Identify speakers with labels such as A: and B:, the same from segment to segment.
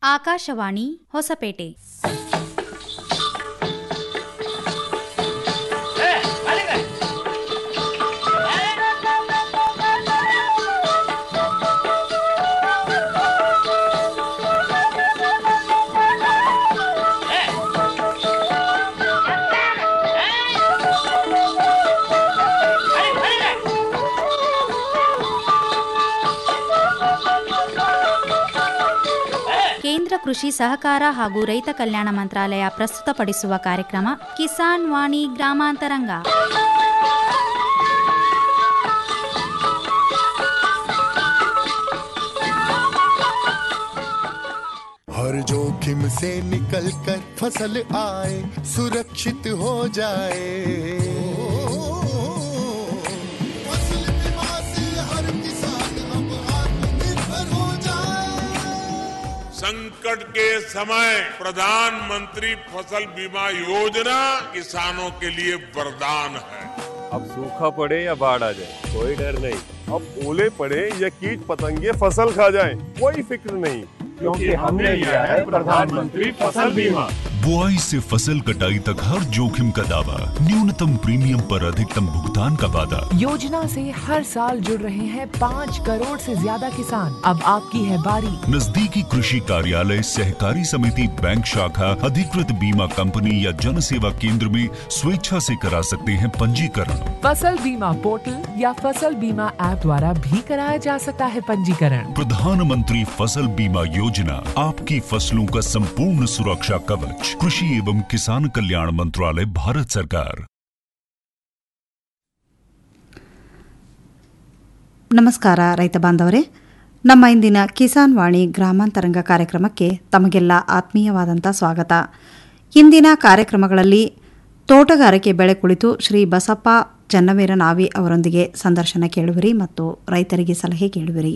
A: ಆಕಾಶವಾಣಿ ಹೊಸಪೇಟೆ ಕೇಂದ್ರ ಕೃಷಿ ಸಹಕಾರ ಹಾಗೂ ರೈತ ಕಲ್ಯಾಣ ಮಂತ್ರಾಲಯ ಪ್ರಸ್ತುತಪಡಿಸುವ ಕಾರ್ಯಕ್ರಮ ಕಿಸಾನ್ ವಾಣಿ ಗ್ರಾಮಾಂತರಂಗ
B: हर जोखिम से निकल कर फसल आए सुरक्षित हो जाए फसल बीमा से हर किसान अब आत्मनिर्भर हो जाए
C: संकट के समय प्रधानमंत्री फसल बीमा योजना किसानों के लिए वरदान है
D: अब सूखा पड़े या बाढ़ आ जाए कोई डर नहीं अब ओले पड़े या कीट पतंगे फसल खा जाए कोई फिक्र नहीं क्योंकि हमने लिया है प्रधानमंत्री फसल बीमा
E: बुआई से फसल कटाई तक हर जोखिम का दावा न्यूनतम प्रीमियम पर अधिकतम भुगतान का वादा
F: योजना से हर साल जुड़ रहे हैं पाँच करोड़ से ज्यादा किसान अब आपकी है बारी
E: नजदीकी कृषि कार्यालय सहकारी समिति बैंक शाखा अधिकृत बीमा कंपनी या जन सेवा केंद्र में स्वेच्छा से करा सकते हैं पंजीकरण
F: फसल बीमा पोर्टल या फसल बीमा ऐप द्वारा भी कराया जा सकता है पंजीकरण
E: प्रधानमंत्री फसल बीमा योजना आपकी फसलों का संपूर्ण सुरक्षा कवच कृषि एवं किसान कल्याण मंत्रालय भारत सरकार
G: ನಮಸ್ಕಾರ ರೈತ ಬಾಂಧವರೇ ನಮ್ಮ ಇಂದಿನ ಕಿಸಾನ್ ವಾಣಿ ಗ್ರಾಮಾಂತರಂಗ ಕಾರ್ಯಕ್ರಮಕ್ಕೆ ತಮಗೆಲ್ಲ ಆತ್ಮೀಯವಾದಂಥ ಸ್ವಾಗತ ಇಂದಿನ ಕಾರ್ಯಕ್ರಮಗಳಲ್ಲಿ ತೋಟಗಾರಿಕೆ ಬೆಳೆ ಕುಳಿತು ಶ್ರೀ ಬಸಪ್ಪ ಚನ್ನವೀರ ನಾವಿ ಅವರೊಂದಿಗೆ ಸಂದರ್ಶನ ಕೇಳುವಿರಿ ಮತ್ತು ರೈತರಿಗೆ ಸಲಹೆ ಕೇಳುವಿರಿ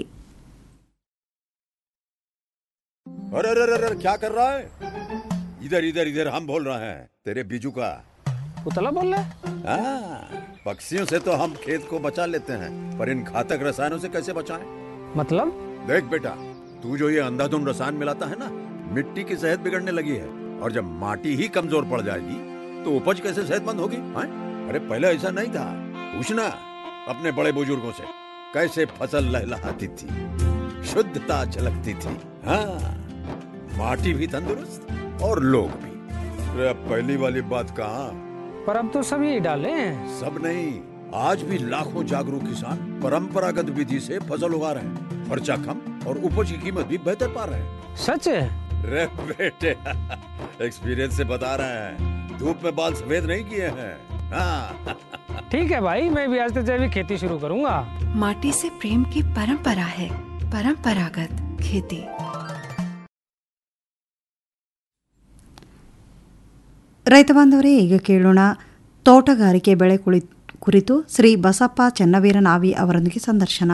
H: अरे अरे अरे अरे, क्या कर रहा है इधर इधर इधर हम बोल रहे हैं तेरे बीजू का
I: उतला बोल रहा
H: हाँ, पक्षियों से तो हम खेत को बचा लेते हैं पर इन घातक रसायनों से कैसे बचाएं?
I: मतलब
H: देख बेटा तू जो ये अंधाधुंध रसायन मिलाता है ना मिट्टी की सेहत बिगड़ने लगी है और जब माटी ही कमजोर पड़ जाएगी तो उपज कैसे सेहतमंद होगी हाँ? अरे पहले ऐसा नहीं था पूछना अपने बड़े बुजुर्गों से कैसे फसल लहलहाती थी शुद्धता झलकती थी हाँ माटी भी तंदुरुस्त और लोग भी अरे अब पहली वाली बात कहाँ
I: पर अब तो सब यही डाले हैं
H: सब नहीं आज भी लाखों जागरूक किसान परंपरागत विधि से फसल उगा रहे हैं खर्चा कम और उपज की कीमत भी बेहतर पा रहे हैं
I: सच है
H: रे बेटे एक्सपीरियंस से बता रहे हैं धूप में बाल सफेद नहीं किए हैं हाँ
I: ठीक है भाई मैं भी आज से जैविक खेती शुरू करूंगा
J: माटी से प्रेम की परंपरा है परंपरागत खेती
G: ರೈತ ಬಾಂಧವರೇ ಈಗ ಕೇಳೋಣ ತೋಟಗಾರಿಕೆ ಬೆಳೆ ಕುಳಿ ಕುರಿತು ಶ್ರೀ ಬಸಪ್ಪ ಚನ್ನವೀರ ನಾವಿ ಅವರೊಂದಿಗೆ ಸಂದರ್ಶನ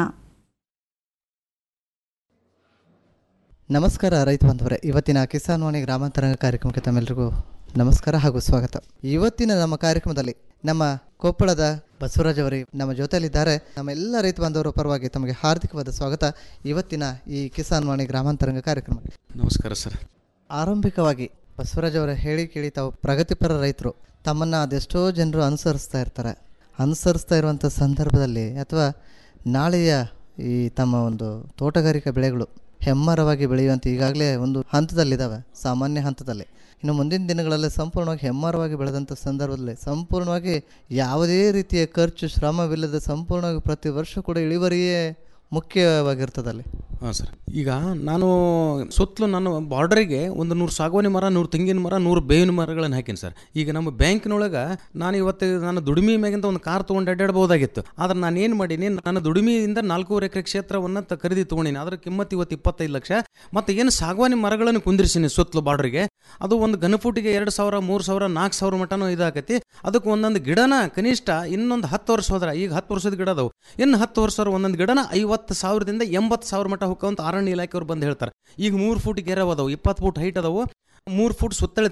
K: ನಮಸ್ಕಾರ ರೈತ ಬಾಂಧವರೇ ಇವತ್ತಿನ ಕಿಸಾನ್ ವಾಣಿ ಗ್ರಾಮಾಂತರಂಗ ಕಾರ್ಯಕ್ರಮಕ್ಕೆ ತಮ್ಮೆಲ್ಲರಿಗೂ ನಮಸ್ಕಾರ ಹಾಗೂ ಸ್ವಾಗತ ಇವತ್ತಿನ ನಮ್ಮ ಕಾರ್ಯಕ್ರಮದಲ್ಲಿ ನಮ್ಮ ಕೊಪ್ಪಳದ ಬಸವರಾಜ್ ಅವರು ನಮ್ಮ ಜೊತೆಯಲ್ಲಿದ್ದಾರೆ ನಮ್ಮ ಎಲ್ಲ ರೈತ ಬಾಂಧವರ ಪರವಾಗಿ ತಮಗೆ ಹಾರ್ದಿಕವಾದ ಸ್ವಾಗತ ಇವತ್ತಿನ ಈ ಕಿಸಾನ್ ವಾಣಿ ಗ್ರಾಮಾಂತರಂಗ ಕಾರ್ಯಕ್ರಮ
L: ನಮಸ್ಕಾರ ಸರ್
K: ಆರಂಭಿಕವಾಗಿ ಬಸವರಾಜ್ ಅವರ ಹೇಳಿ ಕೇಳಿ ತಾವು ಪ್ರಗತಿಪರ ರೈತರು ತಮ್ಮನ್ನು ಅದೆಷ್ಟೋ ಜನರು ಅನುಸರಿಸ್ತಾ ಇರ್ತಾರೆ ಅನುಸರಿಸ್ತಾ ಇರುವಂಥ ಸಂದರ್ಭದಲ್ಲಿ ಅಥವಾ ನಾಳೆಯ ಈ ತಮ್ಮ ಒಂದು ತೋಟಗಾರಿಕಾ ಬೆಳೆಗಳು ಹೆಮ್ಮರವಾಗಿ ಬೆಳೆಯುವಂಥ ಈಗಾಗಲೇ ಒಂದು ಹಂತದಲ್ಲಿದ್ದಾವೆ ಸಾಮಾನ್ಯ ಹಂತದಲ್ಲಿ ಇನ್ನು ಮುಂದಿನ ದಿನಗಳಲ್ಲಿ ಸಂಪೂರ್ಣವಾಗಿ ಹೆಮ್ಮರವಾಗಿ ಬೆಳೆದಂಥ ಸಂದರ್ಭದಲ್ಲಿ ಸಂಪೂರ್ಣವಾಗಿ ಯಾವುದೇ ರೀತಿಯ ಖರ್ಚು ಶ್ರಮವಿಲ್ಲದೆ ಸಂಪೂರ್ಣವಾಗಿ ಪ್ರತಿ ವರ್ಷ ಕೂಡ ಇಳುವರಿಯೇ ಮುಖ್ಯವಾಗಿರ್ತದಲ್ಲಿ
L: ಹಾಂ ಸರ್ ಈಗ ನಾನು ಸುತ್ತಲೂ ನಾನು ಬಾರ್ಡರಿಗೆ ಒಂದು ನೂರು ಸಾಗವಾನಿ ಮರ ನೂರು ತೆಂಗಿನ ಮರ ನೂರು ಬೇವಿನ ಮರಗಳನ್ನು ಹಾಕೀನಿ ಸರ್ ಈಗ ನಮ್ಮ ಬ್ಯಾಂಕಿನೊಳಗೆ ನಾನು ಇವತ್ತು ನಾನು ದುಡಿಮೆ ಮ್ಯಾಗಿಂತ ಒಂದು ಕಾರ್ ತೊಗೊಂಡು ಅಡ್ಡಾಡ್ಬೋದಾಗಿತ್ತು ಆದ್ರೆ ನಾನು ಏನು ಮಾಡೀನಿ ನಾನು ದುಡಿಮೆಯಿಂದ ನಾಲ್ಕೂವರೆ ಎಕರೆ ಕ್ಷೇತ್ರವನ್ನು ತ ಖರೀದಿ ತೊಗೊಂಡಿನಿ ಅದ್ರ ಕಿಮ್ಮತ್ತು ಇವತ್ತು ಇಪ್ಪತ್ತೈದು ಲಕ್ಷ ಮತ್ತು ಏನು ಸಾಗವಾನಿ ಮರಗಳನ್ನು ಕುಂದಿರಿಸೀನಿ ಸುತ್ತಲೂ ಬಾರ್ಡ್ರಿಗೆ ಅದು ಒಂದು ಘನಫೂಟಿಗೆ ಎರಡು ಸಾವಿರ ಮೂರು ಸಾವಿರ ನಾಲ್ಕು ಸಾವಿರ ಮಟನೂ ಇದಾಕತಿ ಅದಕ್ಕೆ ಒಂದೊಂದು ಗಿಡನ ಕನಿಷ್ಠ ಇನ್ನೊಂದು ಹತ್ತು ವರ್ಷ ಹೋದ್ರೆ ಈಗ ಹತ್ತು ವರ್ಷದ ಗಿಡ ಅದಾವು ಇನ್ನು ಹತ್ತು ವರ್ಷ ಒಂದೊಂದು ಗಿಡನ ಐವತ್ತು ಸಾವಿರದಿಂದ ಎಂಬತ್ತು ಸಾವಿರ ಮಟ್ಟ ಹೋಗ್ಕೊಂತ ಅರಣ್ಯ ಇಲಾಖೆಯವ್ರು ಬಂದು ಹೇಳ್ತಾರೆ ಈಗ ಮೂರು ಫೂಟ್ ಗೆರೆ ಅದಾವು ಇಪ್ಪತ್ತು ಫೂಟ್ ಹೈಟ್ ಅದಾವು ಮೂರು ಫೂಟ್ ಸುತ್ತಳತೆ ಅದಾವು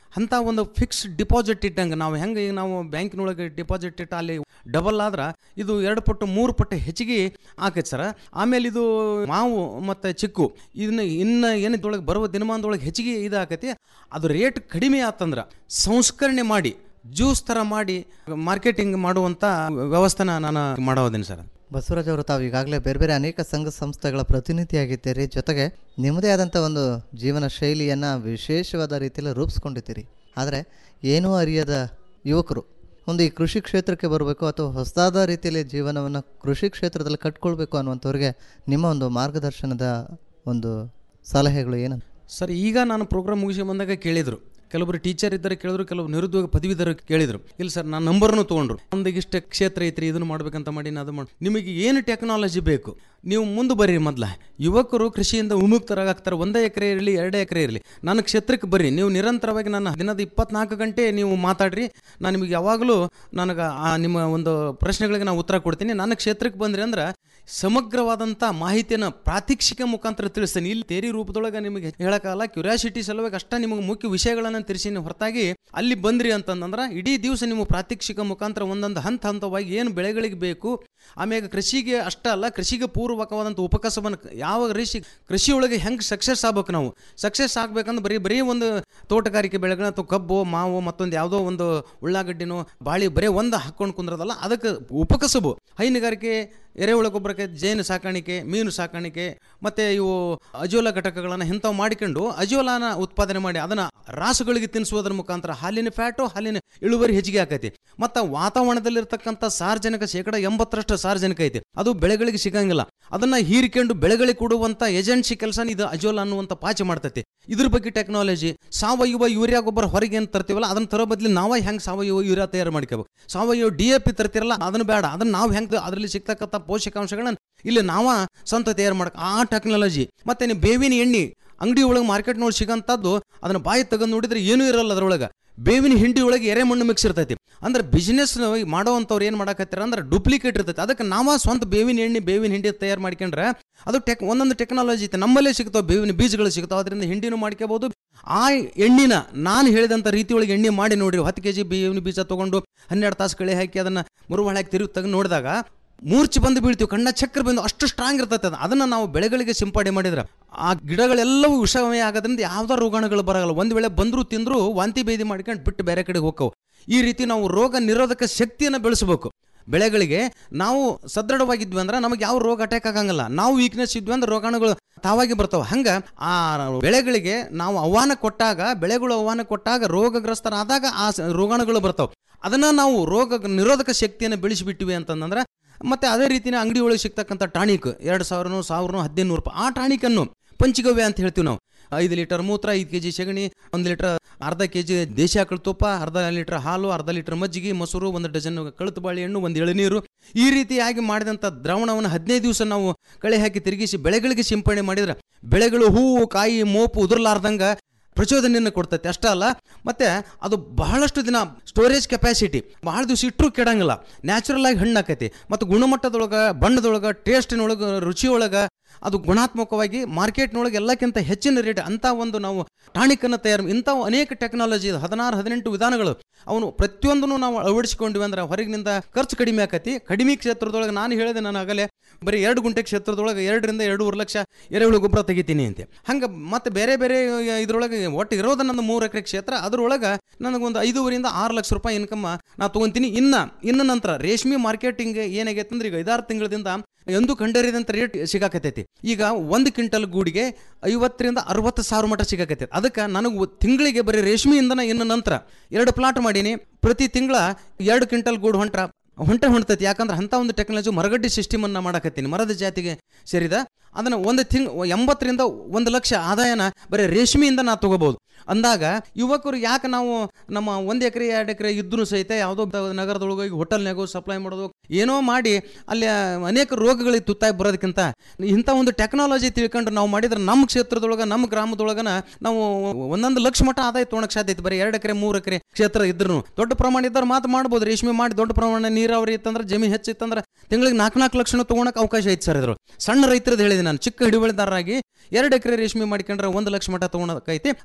L: ಅಂಥ ಒಂದು ಫಿಕ್ಸ್ ಡಿಪಾಸಿಟ್ ಇಟ್ಟಂಗೆ ನಾವು ಹೆಂಗೆ ಈಗ ನಾವು ಬ್ಯಾಂಕಿನೊಳಗೆ ಡಿಪಾಸಿಟ್ ಇಟ್ಟು ಅಲ್ಲಿ ಡಬಲ್ ಆದ್ರೆ ಇದು ಎರಡು ಪಟ್ಟು ಮೂರು ಪಟ್ಟು ಹೆಚ್ಚಿಗೆ ಆಕೈತೆ ಸರ ಆಮೇಲೆ ಇದು ಮಾವು ಮತ್ತು ಚಿಕ್ಕು ಇದನ್ನ ಇನ್ನು ಏನಿದ್ರೊಳಗೆ ಬರುವ ದಿನಮಾನದೊಳಗೆ ಹೆಚ್ಚಿಗೆ ಇದು ಆಕೈತಿ ಅದು ರೇಟ್ ಕಡಿಮೆ ಆತಂದ್ರೆ ಸಂಸ್ಕರಣೆ ಮಾಡಿ ಜ್ಯೂಸ್ ಥರ ಮಾಡಿ ಮಾರ್ಕೆಟಿಂಗ್ ಮಾಡುವಂಥ ವ್ಯವಸ್ಥೆನ ನಾನು ಮಾಡೋದೇನು ಸರ್
K: ಬಸವರಾಜ್ ಅವರು ತಾವು ಈಗಾಗಲೇ ಬೇರೆ ಬೇರೆ ಅನೇಕ ಸಂಘ ಸಂಸ್ಥೆಗಳ ಪ್ರತಿನಿಧಿಯಾಗಿದ್ದೀರಿ ಜೊತೆಗೆ ನಿಮ್ಮದೇ ಆದಂಥ ಒಂದು ಜೀವನ ಶೈಲಿಯನ್ನು ವಿಶೇಷವಾದ ರೀತಿಯಲ್ಲಿ ರೂಪಿಸ್ಕೊಂಡಿದ್ದೀರಿ ಆದರೆ ಏನೂ ಅರಿಯದ ಯುವಕರು ಒಂದು ಈ ಕೃಷಿ ಕ್ಷೇತ್ರಕ್ಕೆ ಬರಬೇಕು ಅಥವಾ ಹೊಸದಾದ ರೀತಿಯಲ್ಲಿ ಜೀವನವನ್ನು ಕೃಷಿ ಕ್ಷೇತ್ರದಲ್ಲಿ ಕಟ್ಕೊಳ್ಬೇಕು ಅನ್ನುವಂಥವ್ರಿಗೆ ನಿಮ್ಮ ಒಂದು ಮಾರ್ಗದರ್ಶನದ ಒಂದು ಸಲಹೆಗಳು ಏನಂತ
L: ಸರ್ ಈಗ ನಾನು ಪ್ರೋಗ್ರಾಮ್ ಮುಗಿಸಿ ಬಂದಾಗ ಕೇಳಿದರು ಕೆಲವರು ಟೀಚರ್ ಇದ್ದಾರೆ ಕೇಳಿದ್ರು ಕೆಲವು ನಿರುದ್ಯೋಗ ಪದವೀಧರ ಕೇಳಿದ್ರು ಇಲ್ಲ ಸರ್ ನಾನು ನಂಬರ್ನು ತೊಗೊಂಡ್ರು ನಮ್ದು ಇಷ್ಟ ಕ್ಷೇತ್ರ ಐತ್ರಿ ಇದನ್ನು ಮಾಡ್ಬೇಕಂತ ಮಾಡಿ ಅದು ಮಾಡಿ ನಿಮಗೆ ಏನು ಟೆಕ್ನಾಲಜಿ ಬೇಕು ನೀವು ಮುಂದೆ ಬರ್ರಿ ಮೊದಲ ಯುವಕರು ಕೃಷಿಯಿಂದ ವಿಮುಕ್ತರಾಗ್ತಾರೆ ಒಂದೇ ಎಕರೆ ಇರಲಿ ಎರಡೇ ಎಕರೆ ಇರಲಿ ನನ್ನ ಕ್ಷೇತ್ರಕ್ಕೆ ಬರ್ರಿ ನೀವು ನಿರಂತರವಾಗಿ ನನ್ನ ದಿನದ ಇಪ್ಪತ್ನಾಲ್ಕು ಗಂಟೆ ನೀವು ಮಾತಾಡ್ರಿ ನಾನು ನಿಮಗೆ ಯಾವಾಗಲೂ ನನಗೆ ಆ ನಿಮ್ಮ ಒಂದು ಪ್ರಶ್ನೆಗಳಿಗೆ ನಾನು ಉತ್ತರ ಕೊಡ್ತೀನಿ ನನ್ನ ಕ್ಷೇತ್ರಕ್ಕೆ ಬಂದ್ರಿ ಅಂದ್ರೆ ಸಮಗ್ರವಾದಂಥ ಮಾಹಿತಿಯನ್ನು ಪ್ರಾತ್ಯಕ್ಷಿಕ ಮುಖಾಂತರ ತಿಳಿಸ್ತೇನೆ ಇಲ್ಲಿ ತೇರಿ ರೂಪದೊಳಗೆ ನಿಮಗೆ ಹೇಳೋಕ್ಕಾಗಲ್ಲ ಕ್ಯೂರಿಯಾಸಿಟಿ ಸಲುವಾಗಿ ಅಷ್ಟ ನಿಮಗೆ ಮುಖ್ಯ ವಿಷಯಗಳನ್ನು ತಿಳಿಸಿನಿ ಹೊರತಾಗಿ ಅಲ್ಲಿ ಬಂದ್ರಿ ಅಂತಂದ್ರೆ ಇಡೀ ದಿವಸ ನೀವು ಪ್ರಾತ್ಯಕ್ಷಿಕ ಮುಖಾಂತರ ಒಂದೊಂದು ಹಂತ ಹಂತವಾಗಿ ಏನು ಬೆಳೆಗಳಿಗೆ ಬೇಕು ಆಮ್ಯಾಗ ಕೃಷಿಗೆ ಅಷ್ಟ ಅಲ್ಲ ಕೃಷಿಗೆ ಪೂರ್ವಕವಾದಂಥ ಉಪಕಸಬನ್ನು ಯಾವ ಕೃಷಿ ಕೃಷಿಯೊಳಗೆ ಹೆಂಗೆ ಸಕ್ಸಸ್ ಆಗ್ಬೇಕು ನಾವು ಸಕ್ಸಸ್ ಆಗ್ಬೇಕಂದ್ರೆ ಬರೀ ಬರೀ ಒಂದು ತೋಟಗಾರಿಕೆ ಬೆಳೆಗಳನ್ನ ಅಥವಾ ಕಬ್ಬು ಮಾವು ಮತ್ತೊಂದು ಯಾವುದೋ ಒಂದು ಉಳ್ಳಾಗಡ್ಡಿನೋ ಬಾಳಿ ಬರೀ ಒಂದು ಹಾಕ್ಕೊಂಡು ಕುಂದ್ರದಲ್ಲ ಅದಕ್ಕೆ ಉಪಕಸಬು ಹೈನುಗಾರಿಕೆ ಎರೆಹುಳ ಗೊಬ್ಬರಕ್ಕೆ ಜೇನು ಸಾಕಾಣಿಕೆ ಮೀನು ಸಾಕಾಣಿಕೆ ಮತ್ತು ಇವು ಅಜೋಲ ಘಟಕಗಳನ್ನು ಇಂಥವು ಮಾಡಿಕೊಂಡು ಅಜೋಲಾನ ಉತ್ಪಾದನೆ ಮಾಡಿ ಅದನ್ನು ರಾಸುಗಳಿಗೆ ತಿನ್ನಿಸೋದ್ರ ಮುಖಾಂತರ ಹಾಲಿನ ಫ್ಯಾಟು ಹಾಲಿನ ಇಳುವರಿ ಹೆಚ್ಚಿಗೆ ಆಕೈತಿ ಮತ್ತು ವಾತಾವರಣದಲ್ಲಿರ್ತಕ್ಕಂಥ ಸಾರ್ವಜನಿಕ ಶೇಕಡ ಎಂಬತ್ತರಷ್ಟು ಸಾರ್ವಜನಿಕ ಐತಿ ಅದು ಬೆಳೆಗಳಿಗೆ ಸಿಗಂಗಿಲ್ಲ ಅದನ್ನ ಹೀರಿಕೊಂಡು ಬೆಳೆಗಳಿಗೆ ಕೊಡುವಂಥ ಏಜೆನ್ಸಿ ಕೆಲಸ ಇದು ಅಜೋಲ ಅನ್ನುವಂಥ ಪಾಚಿ ಮಾಡ್ತೈತಿ ಇದ್ರ ಬಗ್ಗೆ ಟೆಕ್ನಾಲಜಿ ಸಾವಯವ ಯೂರಿಯಾ ಗೊಬ್ಬರ ಹೊರಗೆ ಏನು ತರ್ತೀವಲ್ಲ ಅದನ್ನ ತರೋ ಬದಲು ನಾವೇ ಹೆಂಗೆ ಸಾವಯವ ಯೂರಿಯಾ ತಯಾರು ಮಾಡ್ಕೋಬೇಕು ಸಾವಯವ ಡಿ ಎ ಪಿ ತರ್ತಿರಲ್ಲ ಅದನ್ನು ಬೇಡ ಅದನ್ನ ನಾವು ಹೆಂಗೆ ಅದರಲ್ಲಿ ಸಿಗ್ತಕ್ಕಂಥ ಪೋಷಕಾಂಶಗಳನ್ನ ಇಲ್ಲಿ ನಾವ ಸ್ವಂತ ತಯಾರು ಮಾಡಕ್ ಆ ಟೆಕ್ನಾಲಜಿ ಮತ್ತೆ ನೀವು ಬೇವಿನ ಎಣ್ಣೆ ಅಂಗಡಿ ಒಳಗೆ ಮಾರ್ಕೆಟ್ ನೋಡಿ ಸಿಗಂತದ್ದು ಅದನ್ನ ಬಾಯಿ ತೆಗೆದು ನೋಡಿದ್ರೆ ಏನೂ ಇರಲ್ಲ ಅದ್ರೊಳಗೆ ಬೇವಿನ ಹಿಂಡಿ ಒಳಗೆ ಎರೆಮಣ್ಣು ಮಿಕ್ಸ್ ಇರ್ತೈತಿ ಅಂದ್ರೆ ಬಿಸ್ನೆಸ್ ಮಾಡೋವಂಥವ್ರು ಏನು ಮಾಡಕತ್ತೀರ ಅಂದ್ರೆ ಡೂಪ್ಲಿಕೇಟ್ ಇರ್ತೈತಿ ಅದಕ್ಕೆ ನಾವ ಸ್ವಂತ ಬೇವಿನ ಎಣ್ಣೆ ಬೇವಿನ ಹಿಂಡಿ ತಯಾರು ಮಾಡ್ಕೊಂಡ್ರೆ ಅದು ಟೆಕ್ ಒಂದೊಂದು ಟೆಕ್ನಾಲಜಿ ಐತೆ ನಮ್ಮಲ್ಲೇ ಸಿಗ್ತಾವೆ ಬೇವಿನ ಬೀಜಗಳು ಸಿಗ್ತಾವೆ ಅದರಿಂದ ಹಿಂಡಿನೂ ಮಾಡ್ಕೋಬಹುದು ಆ ಎಣ್ಣಿನ ನಾನು ಹೇಳಿದಂಥ ರೀತಿ ಒಳಗೆ ಎಣ್ಣೆ ಮಾಡಿ ನೋಡ್ರಿ ಹತ್ತು ಕೆ ಜಿ ಬೇವಿನ ಬೀಜ ತೊಗೊಂಡು ಹನ್ನೆರಡು ತಾಸು ಕಳೆ ಹಾಕಿ ಅದನ್ನು ಮುರುವಳ ಹಾಕಿ ತಿರುಗಿ ತೆಗೆದು ನೋಡಿದಾಗ ಮೂರ್ಛೆ ಬಂದು ಬೀಳ್ತೀವಿ ಕಣ್ಣ ಚಕ್ರ ಬಂದು ಅಷ್ಟು ಸ್ಟ್ರಾಂಗ್ ಇರ್ತೈತೆ ಅದು ಅದನ್ನು ನಾವು ಬೆಳೆಗಳಿಗೆ ಸಿಂಪಡಣೆ ಮಾಡಿದ್ರೆ ಆ ಗಿಡಗಳೆಲ್ಲವೂ ವಿಷಮಯ ಆಗೋದ್ರಿಂದ ಯಾವ್ದೋ ರೋಗಾಣುಗಳು ಬರಲ್ಲ ಒಂದು ವೇಳೆ ಬಂದರೂ ತಿಂದರೂ ವಾಂತಿ ಭೇದಿ ಮಾಡ್ಕೊಂಡು ಬಿಟ್ಟು ಬೇರೆ ಕಡೆಗೆ ಹೋಗ್ತಾವೆ ಈ ರೀತಿ ನಾವು ರೋಗ ನಿರೋಧಕ ಶಕ್ತಿಯನ್ನು ಬೆಳೆಸಬೇಕು ಬೆಳೆಗಳಿಗೆ ನಾವು ಸದೃಢವಾಗಿದ್ವಿ ಅಂದ್ರೆ ನಮಗೆ ಯಾವ ರೋಗ ಅಟ್ಯಾಕ್ ಆಗಂಗಿಲ್ಲ ನಾವು ವೀಕ್ನೆಸ್ ಇದ್ವಿ ಅಂದ್ರೆ ರೋಗಾಣುಗಳು ತಾವಾಗಿ ಬರ್ತಾವೆ ಹಂಗೆ ಆ ಬೆಳೆಗಳಿಗೆ ನಾವು ಆಹ್ವಾನ ಕೊಟ್ಟಾಗ ಬೆಳೆಗಳು ಆಹ್ವಾನ ಕೊಟ್ಟಾಗ ರೋಗಗ್ರಸ್ತರಾದಾಗ ಆ ಸ- ರೋಗಾಣುಗಳು ಬರ್ತಾವೆ ಅದನ್ನ ನಾವು ರೋಗ ನಿರೋಧಕ ಶಕ್ತಿಯನ್ನು ಬೆಳೆಸಿಬಿಟ್ಟಿವಿ ಅಂತಂದ್ರೆ ಮತ್ತೆ ಅದೇ ರೀತಿನೇ ಅಂಗಡಿ ಒಳಗೆ ಸಿಗ್ತಕ್ಕಂಥ ಟಾನಿಕ್ ಎರಡು ಸಾವಿರನೋ ಸಾವಿರನೋ ಹದಿನೈದು ನೂರು ರೂಪಾಯಿ ಆ ಟಾನಿಕನ್ನು ಪಂಚಗವ್ಯ ಅಂತ ಹೇಳ್ತೀವಿ ನಾವು ಐದು ಲೀಟರ್ ಮೂತ್ರ ಐದು ಕೆ ಜಿ ಸಗಣಿ ಒಂದು ಲೀಟರ್ ಅರ್ಧ ಕೆ ಜಿ ದೇಶಿ ಆಕಳ ತುಪ್ಪ ಅರ್ಧ ಲೀಟರ್ ಹಾಲು ಅರ್ಧ ಲೀಟರ್ ಮಜ್ಜಿಗೆ ಮೊಸರು ಒಂದು ಡಜನ್ ಕಳುತು ಬಾಳೆಹಣ್ಣು ಒಂದು ಎಳನೀರು ಈ ರೀತಿಯಾಗಿ ಮಾಡಿದಂಥ ದ್ರಾವಣವನ್ನು ಹದಿನೈದು ದಿವಸ ನಾವು ಕಳೆ ಹಾಕಿ ತಿರುಗಿಸಿ ಬೆಳೆಗಳಿಗೆ ಸಿಂಪಡಣೆ ಮಾಡಿದ್ರೆ ಬೆಳೆಗಳು ಹೂವು ಕಾಯಿ ಮೋಪು ಉದುರ್ಲಾರ್ದಂಗ ಪ್ರಚೋದನೆಯನ್ನು ಕೊಡ್ತೈತೆ ಅಷ್ಟೇ ಅಲ್ಲ ಮತ್ತೆ ಅದು ಬಹಳಷ್ಟು ದಿನ ಸ್ಟೋರೇಜ್ ಕೆಪಾಸಿಟಿ ಬಹಳ ದಿವಸ ಇಟ್ಟರು ಕೆಡಂಗಿಲ್ಲ ನ್ಯಾಚುರಲ್ ಆಗಿ ಹಣ್ಣು ಆಕೈತಿ ಮತ್ತು ಗುಣಮಟ್ಟದೊಳಗೆ ಬಣ್ಣದೊಳಗೆ ಟೇಸ್ಟಿನೊಳಗೆ ರುಚಿಯೊಳಗೆ ಅದು ಗುಣಾತ್ಮಕವಾಗಿ ಮಾರ್ಕೆಟ್ನೊಳಗೆ ಎಲ್ಲಕ್ಕಿಂತ ಹೆಚ್ಚಿನ ರೇಟ್ ಅಂತ ಒಂದು ನಾವು ಟಾಣಿಕನ್ನು ತಯಾರು ಇಂಥ ಅನೇಕ ಟೆಕ್ನಾಲಜಿ ಇದೆ ಹದಿನಾರು ಹದಿನೆಂಟು ವಿಧಾನಗಳು ಅವನು ಪ್ರತಿಯೊಂದನ್ನು ನಾವು ಅಳವಡಿಸಿಕೊಂಡಿವಿ ಅಂದ್ರೆ ಹೊರಗಿನಿಂದ ಖರ್ಚು ಕಡಿಮೆ ಆಕತಿ ಕಡಿಮೆ ಕ್ಷೇತ್ರದೊಳಗೆ ನಾನು ಹೇಳಿದೆ ನಾನು ಆಗಲೇ ಬರೀ ಎರಡು ಗುಂಟೆ ಕ್ಷೇತ್ರದೊಳಗೆ ಎರಡರಿಂದ ಎರಡೂವರೆ ಲಕ್ಷ ಎರೆಹುಳು ಗೊಬ್ಬರ ತೆಗಿತೀನಿ ಅಂತ ಹಂಗೆ ಮತ್ತೆ ಬೇರೆ ಬೇರೆ ಇದ್ರೊಳಗೆ ಒಟ್ಟು ಇರೋದು ನನ್ನ ಮೂರು ಎಕರೆ ಕ್ಷೇತ್ರ ಅದ್ರೊಳಗೆ ನನಗೊಂದು ಐದೂವರಿಂದ ಆರು ಲಕ್ಷ ರೂಪಾಯಿ ಇನ್ಕಮ್ ನಾ ತೊಗೊಂತೀನಿ ಇನ್ನ ಇನ್ನು ನಂತರ ರೇಷ್ಮೆ ಮಾರ್ಕೆಟಿಂಗ್ ಏನಾಗೈತೆ ಅಂದ್ರೆ ಈಗ ಐದಾರು ತಿಂಗಳದಿಂದ ಎಂದು ಕಂಡರಿದಂಥ ರೇಟ್ ಸಿಗಾಕತೈತಿ ಈಗ ಒಂದು ಕ್ವಿಂಟಲ್ ಗೂಡಿಗೆ ಐವತ್ತರಿಂದ ಅರವತ್ತು ಸಾವಿರ ಮಟ್ಟ ಸಿಗಾಕತೈತಿ ಅದಕ್ಕೆ ನನಗೆ ತಿಂಗಳಿಗೆ ಬರೀ ರೇಷ್ಮೆಯಿಂದನ ಇನ್ನು ನಂತರ ಎರಡು ಪ್ಲಾಟ್ ಮಾಡೀನಿ ಪ್ರತಿ ತಿಂಗಳ ಎರಡು ಕ್ವಿಂಟಲ್ ಗೂಡು ಹೊಂಟ್ರ ಹೊಂಟೆ ಹೊಂಟೈತಿ ಯಾಕಂದ್ರೆ ಅಂಥ ಒಂದು ಟೆಕ್ನಾಲಜಿ ಮರಗಡ್ಡಿ ಸಿಸ್ಟಮನ್ನು ಮಾಡಕತ್ತೀನಿ ಮರದ ಜಾತಿಗೆ ಸೇರಿದ ಅದನ್ನು ಒಂದು ತಿಂಗ್ ಎಂಬತ್ತರಿಂದ ಒಂದು ಲಕ್ಷ ಆದಾಯನ ಬರೀ ರೇಷ್ಮೆಯಿಂದ ನಾ ತಗೋಬಹುದು ಅಂದಾಗ ಯುವಕರು ಯಾಕೆ ನಾವು ನಮ್ಮ ಒಂದು ಎಕರೆ ಎರಡು ಎಕರೆ ಇದ್ರೂ ಸಹಿತ ಯಾವುದೋ ಬ- ನಗರದೊಳಗೆ ಹೋಗಿ ಹೋಟೆಲ್ನಾಗೋ ಸಪ್ಲೈ ಮಾಡೋದು ಏನೋ ಮಾಡಿ ಅಲ್ಲಿ ಅನೇಕ ರೋಗಗಳಿಗೆ ತುತ್ತಾಗಿ ಬರೋದಕ್ಕಿಂತ ಇಂಥ ಒಂದು ಟೆಕ್ನಾಲಜಿ ತಿಳ್ಕೊಂಡು ನಾವು ಮಾಡಿದ್ರೆ ನಮ್ಮ ಕ್ಷೇತ್ರದೊಳಗೆ ನಮ್ಮ ಗ್ರಾಮದೊಳಗನ ನಾವು ಒಂದೊಂದು ಲಕ್ಷ ಮಟ್ಟ ಆದಾಯ ತೊಗೊಳಕ್ ಸಾಧ್ಯ ಐತಿ ಬರೀ ಎರಡು ಎಕರೆ ಮೂರು ಎಕರೆ ಕ್ಷೇತ್ರ ಇದ್ರು ದೊಡ್ಡ ಪ್ರಮಾಣ ಇದ್ದರೆ ಮಾತು ಮಾಡ್ಬೋದು ರೇಷ್ಮೆ ಮಾಡಿ ದೊಡ್ಡ ಪ್ರಮಾಣ ನೀರಾವರಿ ಇತ್ತಂದ್ರೆ ಜಮೀನು ಹೆಚ್ಚಿತ್ತಂದ್ರೆ ತಿಂಗಳಿಗೆ ನಾಲ್ಕು ನಾಲ್ಕು ಲಕ್ಷ ತೊಗೊಳಕ್ ಅವಕಾಶ ಐತಿ ಸರ್ ಇದ್ರು ಸಣ್ಣ ರೈತರದ್ದು ಹೇಳಿದೆ ನಾನು ಚಿಕ್ಕ ಹಿಡುವಳಿದಾರರಾಗಿ ಎರಡು ಎಕರೆ ರೇಷ್ಮೆ ಮಾಡ್ಕೊಂಡ್ರೆ ಒಂದು ಲಕ್ಷ ಮಟ್ಟ ತೊಗೊಳಕೈತಿ ಆದ್ರೆ ಮೊದ್ಲೇ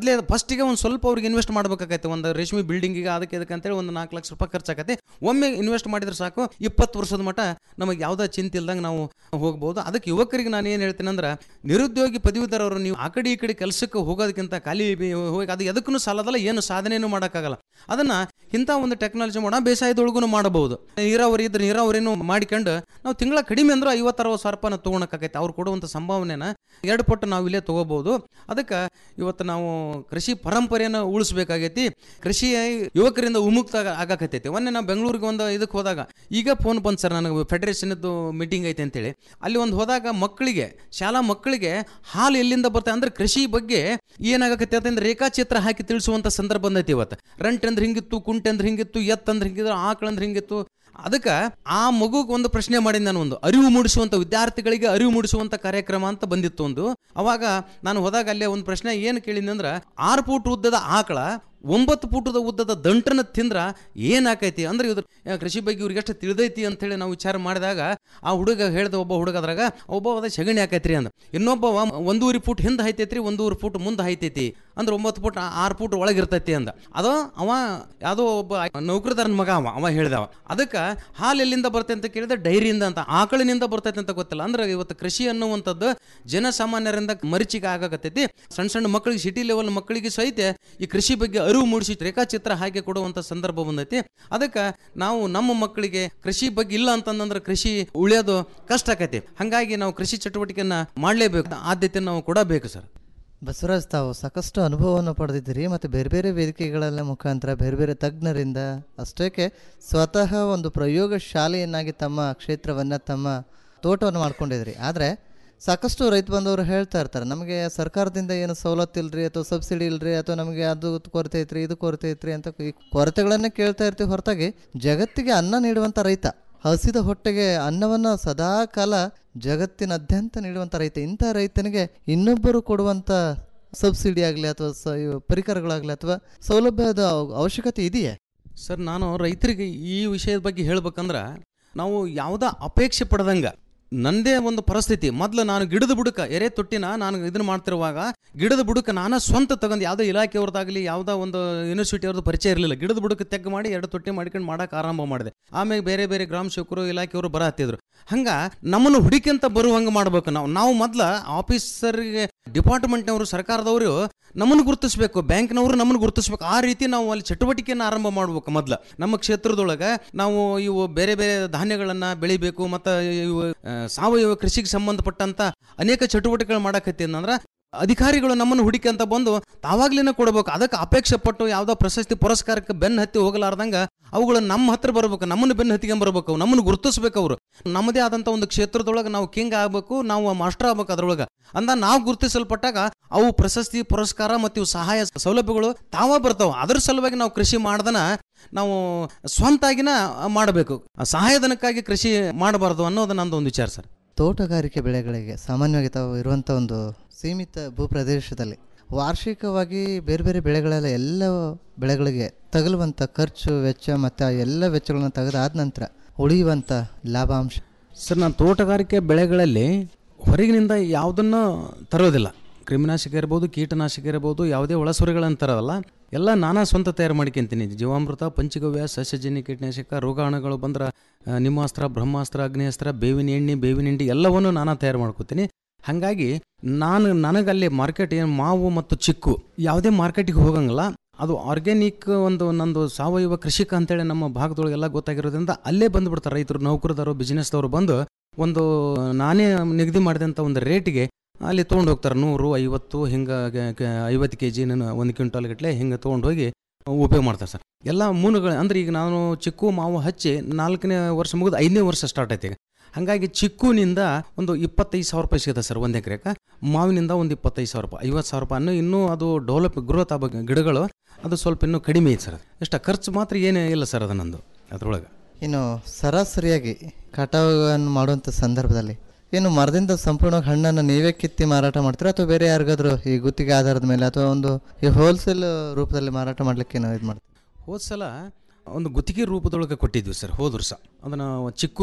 L: ಮೊದಲೇ ಫಸ್ಟಿಗೆ ಒಂದು ಸ್ವಲ್ಪ ಅವ್ರಿಗೆ ಇನ್ವೆಸ್ಟ್ ಮಾಡ್ಬೇಕಾಗತ್ತೆ ಒಂದು ರೇಷ್ಮೆ ಬಿಲ್ಡಿಂಗಿಗೆ ಅದಕ್ಕೆ ಇದಕ್ಕೆ ಅಂತೇಳಿ ಒಂದು ನಾಲ್ಕು ಲಕ್ಷ ರೂಪಾಯಿ ಖರ್ಚಾಗತ್ತೆ ಒಮ್ಮೆ ಇನ್ವೆಸ್ಟ್ ಮಾಡಿದ್ರೆ ಸಾಕು ಇಪ್ಪತ್ತು ವರ್ಷದ ಮಟ್ಟ ನಮಗೆ ಯಾವುದೇ ಚಿಂತೆ ಇಲ್ದಂಗೆ ನಾವು ಹೋಗ್ಬೋದು ಅದಕ್ಕೆ ಯುವಕರಿಗೆ ನಾನು ಏನು ಹೇಳ್ತೀನಿ ಅಂದ್ರೆ ನಿರುದ್ಯೋಗಿ ಪದವೀಧರವರು ನೀವು ಆ ಕಡೆ ಈ ಕಡೆ ಕೆಲಸಕ್ಕೆ ಹೋಗೋದಕ್ಕಿಂತ ಖಾಲಿ ಬಿ- ಹೋಗಿ ಅದು ಎದಕ್ಕೂ ಸಾಲದಲ್ಲ ಏನು ಸಾಧನೆಯೂ ಮಾಡೋಕ್ಕಾಗಲ್ಲ ಅದನ್ನು ಇಂಥ ಒಂದು ಟೆಕ್ನಾಲಜಿ ಮಾಡೋ ಬೇಸಾಯದೊಳಗೂ ಮಾಡಬಹುದು ನೀರಾವರಿ ಇದ್ರೆ ನೀರಾವರಿನೂ ಮಾಡ್ಕೊಂಡು ನಾವು ತಿಂಗಳ ಕಡಿಮೆ ಅಂದ್ರೆ ಐವತ್ತು ಅರವತ್ತು ಸಾವಿರ ರೂಪಾಯಿ ತೊಗೊಳಕ್ಕಾಗೈತೆ ಅವ್ರು ಕೊಡುವಂಥ ಸಂಭಾವನೆನ ಎರಡು ಪಟ್ಟು ನಾವು ಇಲ್ಲೇ ತೊಗೋಬಹುದು ಅದಕ್ಕೆ ಇವತ್ತು ನಾವು ಕೃಷಿ ಪರಂಪರೆಯನ್ನು ಉಳಿಸ್ಬೇಕಾಗೈತಿ ಕೃಷಿ ಯುವಕರಿಂದ ವಿಮುಕ್ತ ಆಗಕತ್ತೈತಿ ಮೊನ್ನೆ ನಾವು ಬೆಂಗಳೂರಿಗೆ ಒಂದು ಇದಕ್ಕೆ ಹೋದಾಗ ಈಗ ಫೋನ್ ಬಂತು ಸರ್ ನನಗೆ ಫೆಡರೇಷನ್ದು ಮೀಟಿಂಗ್ ಐತೆ ಅಂತೇಳಿ ಅಲ್ಲಿ ಒಂದು ಹೋದಾಗ ಮಕ್ಕಳಿಗೆ ಶಾಲಾ ಮಕ್ಕಳಿಗೆ ಹಾಲು ಎಲ್ಲಿಂದ ಬರ್ತದೆ ಅಂದ್ರೆ ಕೃಷಿ ಬಗ್ಗೆ ಏನಾಗಕತ್ತೆ ಅಂತಂದ್ರೆ ರೇಖಾಚಿತ್ರ ಹಾಕಿ ತಿಳಿಸುವಂಥ ಸಂದರ್ಭ ಬಂದೈತಿ ಇವತ್ತು ರಂಟ್ ಅಂದ್ರೆ ಹಿಂಗಿತ್ತು ಕುಂಟೆ ಅಂದ್ರೆ ಹಿಂಗಿತ್ತು ಎತ್ ಅಂದ್ರೆ ಹಿಂಗಿದ್ರು ಆಕಳ ಅಂದ್ರೆ ಹಿಂಗಿತ್ತು ಅದಕ್ಕೆ ಆ ಮಗುಗೆ ಒಂದು ಪ್ರಶ್ನೆ ಮಾಡಿದ ನಾನು ಒಂದು ಅರಿವು ಮೂಡಿಸುವಂಥ ವಿದ್ಯಾರ್ಥಿಗಳಿಗೆ ಅರಿವು ಮೂಡಿಸುವಂಥ ಕಾರ್ಯಕ್ರಮ ಅಂತ ಬಂದಿತ್ತು ಒಂದು ಅವಾಗ ನಾನು ಹೋದಾಗ ಅಲ್ಲೇ ಒಂದು ಪ್ರಶ್ನೆ ಏನು ಕೇಳಿದ್ನಿ ಅಂದ್ರೆ ಆರು ಫೂಟ್ ಉದ್ದದ ಆಕಳ ಒಂಬತ್ತು ಫೂಟದ ಉದ್ದದ ದಂಟನ ತಿಂದ್ರ ಏನಾಕೈತಿ ಅಂದ್ರೆ ಇದ್ರ ಆ, ಕೃಷಿ ಬಗ್ಗೆ ಇವ್ರಿಗೆ ಎಷ್ಟು ತಿಳಿದೈತಿ ಅಂತೇಳಿ ನಾವು ವಿಚಾರ ಮಾಡಿದಾಗ ಆ ಹುಡುಗ ಹೇಳ್ದ ಒಬ್ಬ ಹುಡುಗ ಅದ್ರಾಗ ಒಬ್ಬ ಅದ ಸಗಣಿ ಹಾಕೈತ್ರಿ ಅಂದ ಇನ್ನೊಬ್ಬ ಒಂದೂವರೆ ಫೂಟ್ ಹಿಂದೆ ಹೈತೈತ್ರಿ ಒಂದೂವರೆ ಫೂಟ್ ಮುಂದೆ ಹೈತೈತಿ ಅಂದ್ರೆ ಒಂಬತ್ತು ಫೂಟ್ ಆರು ಫೂಟ್ ಒಳಗಿರ್ತೈತಿ ಅಂದ ಅದು ಅವ ಯಾವುದೋ ಒಬ್ಬ ನೌಕರದಾರನ ಮಗ ಅವ ಅವ ಹೇಳ್ದವ ಅದಕ್ಕೆ ಹಾಲು ಎಲ್ಲಿಂದ ಬರ್ತೈತೆ ಅಂತ ಕೇಳಿದ್ರೆ ಡೈರಿಯಿಂದ ಅಂತ ಆಕಳಿನಿಂದ ಬರ್ತೈತೆ ಅಂತ ಗೊತ್ತಿಲ್ಲ ಅಂದ್ರೆ ಇವತ್ತು ಕೃಷಿ ಅನ್ನುವಂಥದ್ದು ಜನಸಾಮಾನ್ಯರಿಂದ ಮರಿಚಿಗೆ ಆಗಕತ್ತೈತಿ ಸಣ್ಣ ಸಣ್ಣ ಮಕ್ಕಳಿಗೆ ಸಿಟಿ ಲೆವೆಲ್ ಮಕ್ಕಳಿಗೆ ಸಹಿತ ಈ ಕೃಷಿ ಬಗ್ಗೆ ಅರಿವು ಮೂಡಿಸಿ ರೇಖಾಚಿತ್ರ ಹಾಕಿ ಕೊಡುವಂಥ ಸಂದರ್ಭ ಬಂದೈತಿ ಅದಕ್ಕೆ ನಾವು ನಮ್ಮ ಮಕ್ಕಳಿಗೆ ಕೃಷಿ ಬಗ್ಗೆ ಇಲ್ಲ ಅಂತಂದ್ರೆ ಕೃಷಿ ಉಳಿಯೋದು ಕಷ್ಟ ಆಕೈತಿ ಹಾಗಾಗಿ ನಾವು ಕೃಷಿ ಚಟುವಟಿಕೆಯನ್ನ ಮಾಡಲೇಬೇಕು ಆದ್ಯತೆ ನಾವು ಕೊಡಬೇಕು ಸರ್
K: ಬಸವರಾಜ್ ತಾವು ಸಾಕಷ್ಟು ಅನುಭವವನ್ನು ಪಡೆದಿದ್ದೀರಿ ಮತ್ತು ಬೇರೆ ಬೇರೆ ವೇದಿಕೆಗಳ ಮುಖಾಂತರ ಬೇರೆ ಬೇರೆ ತಜ್ಞರಿಂದ ಅಷ್ಟೇಕೆ ಸ್ವತಃ ಒಂದು ಪ್ರಯೋಗ ಶಾಲೆಯನ್ನಾಗಿ ತಮ್ಮ ಕ್ಷೇತ್ರವನ್ನು ತಮ್ಮ ತೋಟವನ್ನು ಮಾಡ್ಕೊಂಡಿದ್ರಿ ಆದರೆ ಸಾಕಷ್ಟು ರೈತ ಬಂದವರು ಹೇಳ್ತಾ ಇರ್ತಾರೆ ನಮಗೆ ಸರ್ಕಾರದಿಂದ ಏನು ಸವಲತ್ತು ಇಲ್ರಿ ಅಥವಾ ಸಬ್ಸಿಡಿ ಇಲ್ರಿ ಅಥವಾ ನಮಗೆ ಅದು ಕೊರತೆ ಐತ್ರಿ ಇದು ಕೊರತೆ ಐತ್ರಿ ಅಂತ ಈ ಕೊರತೆಗಳನ್ನೇ ಕೇಳ್ತಾ ಇರ್ತೀವಿ ಹೊರತಾಗಿ ಜಗತ್ತಿಗೆ ಅನ್ನ ನೀಡುವಂಥ ರೈತ ಹಸಿದ ಹೊಟ್ಟೆಗೆ ಅನ್ನವನ್ನು ಸದಾ ಕಾಲ ಜಗತ್ತಿನಾದ್ಯಂತ ನೀಡುವಂಥ ರೈತ ಇಂಥ ರೈತನಿಗೆ ಇನ್ನೊಬ್ಬರು ಕೊಡುವಂಥ ಸಬ್ಸಿಡಿ ಆಗಲಿ ಅಥವಾ ಸ ಇವು ಪರಿಕರಗಳಾಗಲಿ ಅಥವಾ ಸೌಲಭ್ಯದ ಅವ- ಅವಶ್ಯಕತೆ ಇದೆಯೇ
L: ಸರ್ ನಾನು ರೈತರಿಗೆ ಈ ವಿಷಯದ ಬಗ್ಗೆ ಹೇಳ್ಬೇಕಂದ್ರೆ ನಾವು ಯಾವುದೇ ಅಪೇಕ್ಷೆ ಪಡೆದಂಗೆ ನಂದೇ ಒಂದು ಪರಿಸ್ಥಿತಿ ಮೊದಲು ನಾನು ಗಿಡದ ಬುಡಕ ಎರೆ ತೊಟ್ಟಿನ ನಾನು ಇದನ್ನ ಮಾಡ್ತಿರುವಾಗ ಗಿಡದ ಬುಡಕ ನಾನು ಸ್ವಂತ ತಗೊಂಡು ಯಾವುದೋ ಇಲಾಖೆಯವ್ರದ್ದಾಗಲಿ ಯಾವುದೋ ಒಂದು ಯೂನಿವರ್ಸಿಟಿ ಅವ್ರದ್ದು ಪರಿಚಯ ಇರಲಿಲ್ಲ ಗಿಡದ ಬುಡಕ ತೆಗ್ ಮಾಡಿ ಎರಡು ತೊಟ್ಟಿ ಮಾಡ್ಕೊಂಡು ಮಾಡಕ್ಕೆ ಆರಂಭ ಮಾಡಿದೆ ಆಮೇಲೆ ಬೇರೆ ಬೇರೆ ಗ್ರಾಮ ಸೇವಕರು ಇಲಾಖೆಯವರು ಬರ ಹತ್ತಿದ್ರು ಹಂಗ ನಮ್ಮನ್ನು ಹುಡುಕಿಂತ ಬರುವಂಗೆ ಮಾಡ್ಬೇಕು ನಾವು ನಾವು ಮೊದ್ಲ ಆಫೀಸರ್ಗೆ ಡಿಪಾರ್ಟ್ಮೆಂಟ್ನವರು ಸರ್ಕಾರದವರು ನಮ್ಮನ್ನು ಗುರುತಿಸ್ಬೇಕು ಬ್ಯಾಂಕ್ನವರು ನಮ್ಮನ್ನು ಗುರುತಿಸ್ಬೇಕು ಆ ರೀತಿ ನಾವು ಅಲ್ಲಿ ಚಟುವಟಿಕೆಯನ್ನು ಆರಂಭ ಮಾಡ್ಬೇಕು ಮೊದ್ಲ ನಮ್ಮ ಕ್ಷೇತ್ರದೊಳಗೆ ನಾವು ಇವು ಬೇರೆ ಬೇರೆ ಧಾನ್ಯಗಳನ್ನು ಬೆಳಿಬೇಕು ಮತ್ತು ಇವು ಆ, ಸಾವಯವ ಕೃಷಿಗೆ ಸಂಬಂಧಪಟ್ಟಂತ ಅನೇಕ ಚಟುವಟಿಕೆಗಳು ಮಾಡಕತ್ತಿ ಅಂದ್ರೆ ಅಧಿಕಾರಿಗಳು ನಮ್ಮನ್ನು ಹುಡುಕಿ ಅಂತ ಬಂದು ತಾವಾಗ್ಲೇನೆ ಕೊಡಬೇಕು ಅದಕ್ಕೆ ಅಪೇಕ್ಷೆ ಪಟ್ಟು ಯಾವುದೋ ಪ್ರಶಸ್ತಿ ಪುರಸ್ಕಾರಕ್ಕೆ ಬೆನ್ನು ಹತ್ತಿ ಹೋಗಲಾರ್ದಂಗ ಅವುಗಳು ನಮ್ಮ ಹತ್ರ ಬರಬೇಕು ನಮ್ಮನ್ನು ಬೆನ್ನು ಹತ್ತಿಗೆ ಬರಬೇಕು ಅವು ನಮ್ಮನ್ನು ಗುರುತಿಸ್ಬೇಕು ಅವರು ನಮ್ಮದೇ ಆದಂಥ ಒಂದು ಕ್ಷೇತ್ರದೊಳಗೆ ನಾವು ಕಿಂಗ್ ಆಗಬೇಕು ನಾವು ಮಾಸ್ಟರ್ ಆಗ್ಬೇಕು ಅದ್ರೊಳಗೆ ಅಂದ ನಾವು ಗುರುತಿಸಲ್ಪಟ್ಟಾಗ ಅವು ಪ್ರಶಸ್ತಿ ಪುರಸ್ಕಾರ ಮತ್ತು ಇವು ಸಹಾಯ ಸೌಲಭ್ಯಗಳು ತಾವ ಬರ್ತಾವ ಅದ್ರ ಸಲುವಾಗಿ ನಾವು ಕೃಷಿ ಮಾಡ್ದನ ನಾವು ಸ್ವಂತಾಗಿನ ಮಾಡಬೇಕು ಸಹಾಯಧನಕ್ಕಾಗಿ ಕೃಷಿ ಮಾಡಬಾರ್ದು ಅನ್ನೋದು ನಂದು ಒಂದು ವಿಚಾರ ಸರ್
K: ತೋಟಗಾರಿಕೆ ಬೆಳೆಗಳಿಗೆ ಸಾಮಾನ್ಯವಾಗಿ ತಾವು ಇರುವಂಥ ಒಂದು ಸೀಮಿತ ಭೂಪ್ರದೇಶದಲ್ಲಿ ವಾರ್ಷಿಕವಾಗಿ ಬೇರೆ ಬೇರೆ ಬೆಳೆಗಳೆಲ್ಲ ಎಲ್ಲ ಬೆಳೆಗಳಿಗೆ ತಗಲುವಂಥ ಖರ್ಚು ವೆಚ್ಚ ಮತ್ತು ಆ ಎಲ್ಲ ವೆಚ್ಚಗಳನ್ನು ತೆಗೆದಾದ ನಂತರ ಉಳಿಯುವಂಥ ಲಾಭಾಂಶ
L: ಸರ್ ನಾನು ತೋಟಗಾರಿಕೆ ಬೆಳೆಗಳಲ್ಲಿ ಹೊರಗಿನಿಂದ ಯಾವುದನ್ನು ತರೋದಿಲ್ಲ ಕ್ರಿಮಿನಾಶಕ ಇರ್ಬೋದು ಕೀಟನಾಶಕ ಇರ್ಬೋದು ಯಾವುದೇ ಒಳಸುರಿಗಳನ್ನು ತರೋದಲ್ಲ ಎಲ್ಲ ನಾನಾ ಸ್ವಂತ ತಯಾರು ಮಾಡ್ಕೊಂತೀನಿ ಜೀವಾಮೃತ ಪಂಚಗವ್ಯ ಸಸ್ಯಜನ್ಯ ಕೀಟನಾಶಕ ರೋಗಾಣುಗಳು ಬಂದ್ರೆ ಆ, ನಿಮ್ಮಾಸ್ತ್ರ ಬ್ರಹ್ಮಾಸ್ತ್ರ ಅಗ್ನೇಸ್ತ್ರ ಬೇವಿನ ಎಣ್ಣೆ ಬೇವಿನ ಹಿಂಡಿ ಎಲ್ಲವನ್ನೂ ನಾನಾ ತಯಾರು ಮಾಡ್ಕೋತೀನಿ ಹಾಗಾಗಿ ನಾನು ನನಗಲ್ಲಿ ಮಾರ್ಕೆಟ್ ಏನು ಮಾವು ಮತ್ತು ಚಿಕ್ಕು ಯಾವುದೇ ಮಾರ್ಕೆಟಿಗೆ ಹೋಗಂಗಿಲ್ಲ ಅದು ಆರ್ಗ್ಯಾನಿಕ್ ಒಂದು ನಂದು ಸಾವಯವ ಕೃಷಿಕ ಅಂತೇಳಿ ನಮ್ಮ ಭಾಗದೊಳಗೆಲ್ಲ ಗೊತ್ತಾಗಿರೋದ್ರಿಂದ ಅಲ್ಲೇ ಬಂದುಬಿಡ್ತಾರೆ ರೈತರು ನೌಕರದವರು ಬಿಸ್ನೆಸ್ದವರು ಬಂದು ಒಂದು ನಾನೇ ನಿಗದಿ ಮಾಡಿದಂಥ ಒಂದು ರೇಟಿಗೆ ಅಲ್ಲಿ ತೊಗೊಂಡು ಹೋಗ್ತಾರೆ ನೂರು ಐವತ್ತು ಹಿಂಗೆ ಐವತ್ತು ಕೆ ಜಿ ಒಂದು ಕ್ವಿಂಟಲ್ ಗಟ್ಟಲೆ ಹಿಂಗೆ ತೊಗೊಂಡು ಹೋಗಿ ಉಪಯೋಗ ಮಾಡ್ತಾರೆ ಸರ್ ಎಲ್ಲ ಮೂನುಗಳು ಅಂದ್ರೆ ಈಗ ನಾನು ಚಿಕ್ಕು ಮಾವು ಹಚ್ಚಿ ನಾಲ್ಕನೇ ವರ್ಷ ಮುಗಿದು ಐದನೇ ವರ್ಷ ಸ್ಟಾರ್ಟ್ ಆಯ್ತು ಈಗ ಹಾಗಾಗಿ ಚಿಕ್ಕುನಿಂದ ಒಂದು ಇಪ್ಪತ್ತೈದು ಸಾವಿರ ರೂಪಾಯಿ ಸಿಗುತ್ತೆ ಸರ್ ಒಂದು ಎಕರೆಗೆ ಮಾವಿನಿಂದ ಒಂದು ಇಪ್ಪತ್ತೈದು ಸಾವಿರ ರೂಪಾಯಿ ಐವತ್ತು ಸಾವಿರ ರೂಪಾಯಿ ಇನ್ನೂ ಇನ್ನೂ ಅದು ಡೆವಲಪ್ ಗ್ರೋತ್ ಆಗಬೇಕು ಗಿಡಗಳು ಅದು ಸ್ವಲ್ಪ ಇನ್ನೂ ಕಡಿಮೆ ಐತೆ ಸರ್ ಎಷ್ಟು ಖರ್ಚು ಮಾತ್ರ ಏನೇ ಇಲ್ಲ ಸರ್ ಅದು ನಂದು ಅದ್ರೊಳಗೆ
K: ಇನ್ನು ಸರಾಸರಿಯಾಗಿ ಕಟಾವನ್ನು ಮಾಡುವಂಥ ಸಂದರ್ಭದಲ್ಲಿ ಏನು ಮರದಿಂದ ಸಂಪೂರ್ಣವಾಗಿ ಹಣ್ಣನ್ನು ನೀವೇ ಕಿತ್ತಿ ಮಾರಾಟ ಮಾಡ್ತೀರಾ ಅಥವಾ ಬೇರೆ ಯಾರಿಗಾದ್ರೂ ಈ ಗುತ್ತಿಗೆ ಆಧಾರದ ಮೇಲೆ ಅಥವಾ ಒಂದು ಈ ಹೋಲ್ಸೇಲ್ ರೂಪದಲ್ಲಿ ಮಾರಾಟ ಮಾಡ್ಲಿಕ್ಕೆ ಏನೋ ಇದು ಮಾಡ್ತೀರಾ
L: ಹೋದ ಸಲ ಒಂದು ಗುತ್ತಿಗೆ ರೂಪದೊಳಗೆ ಕೊಟ್ಟಿದ್ವಿ ಸರ್ ಹೋದ ವರ್ಷ ಅದನ್ನು ಚಿಕ್ಕೂನ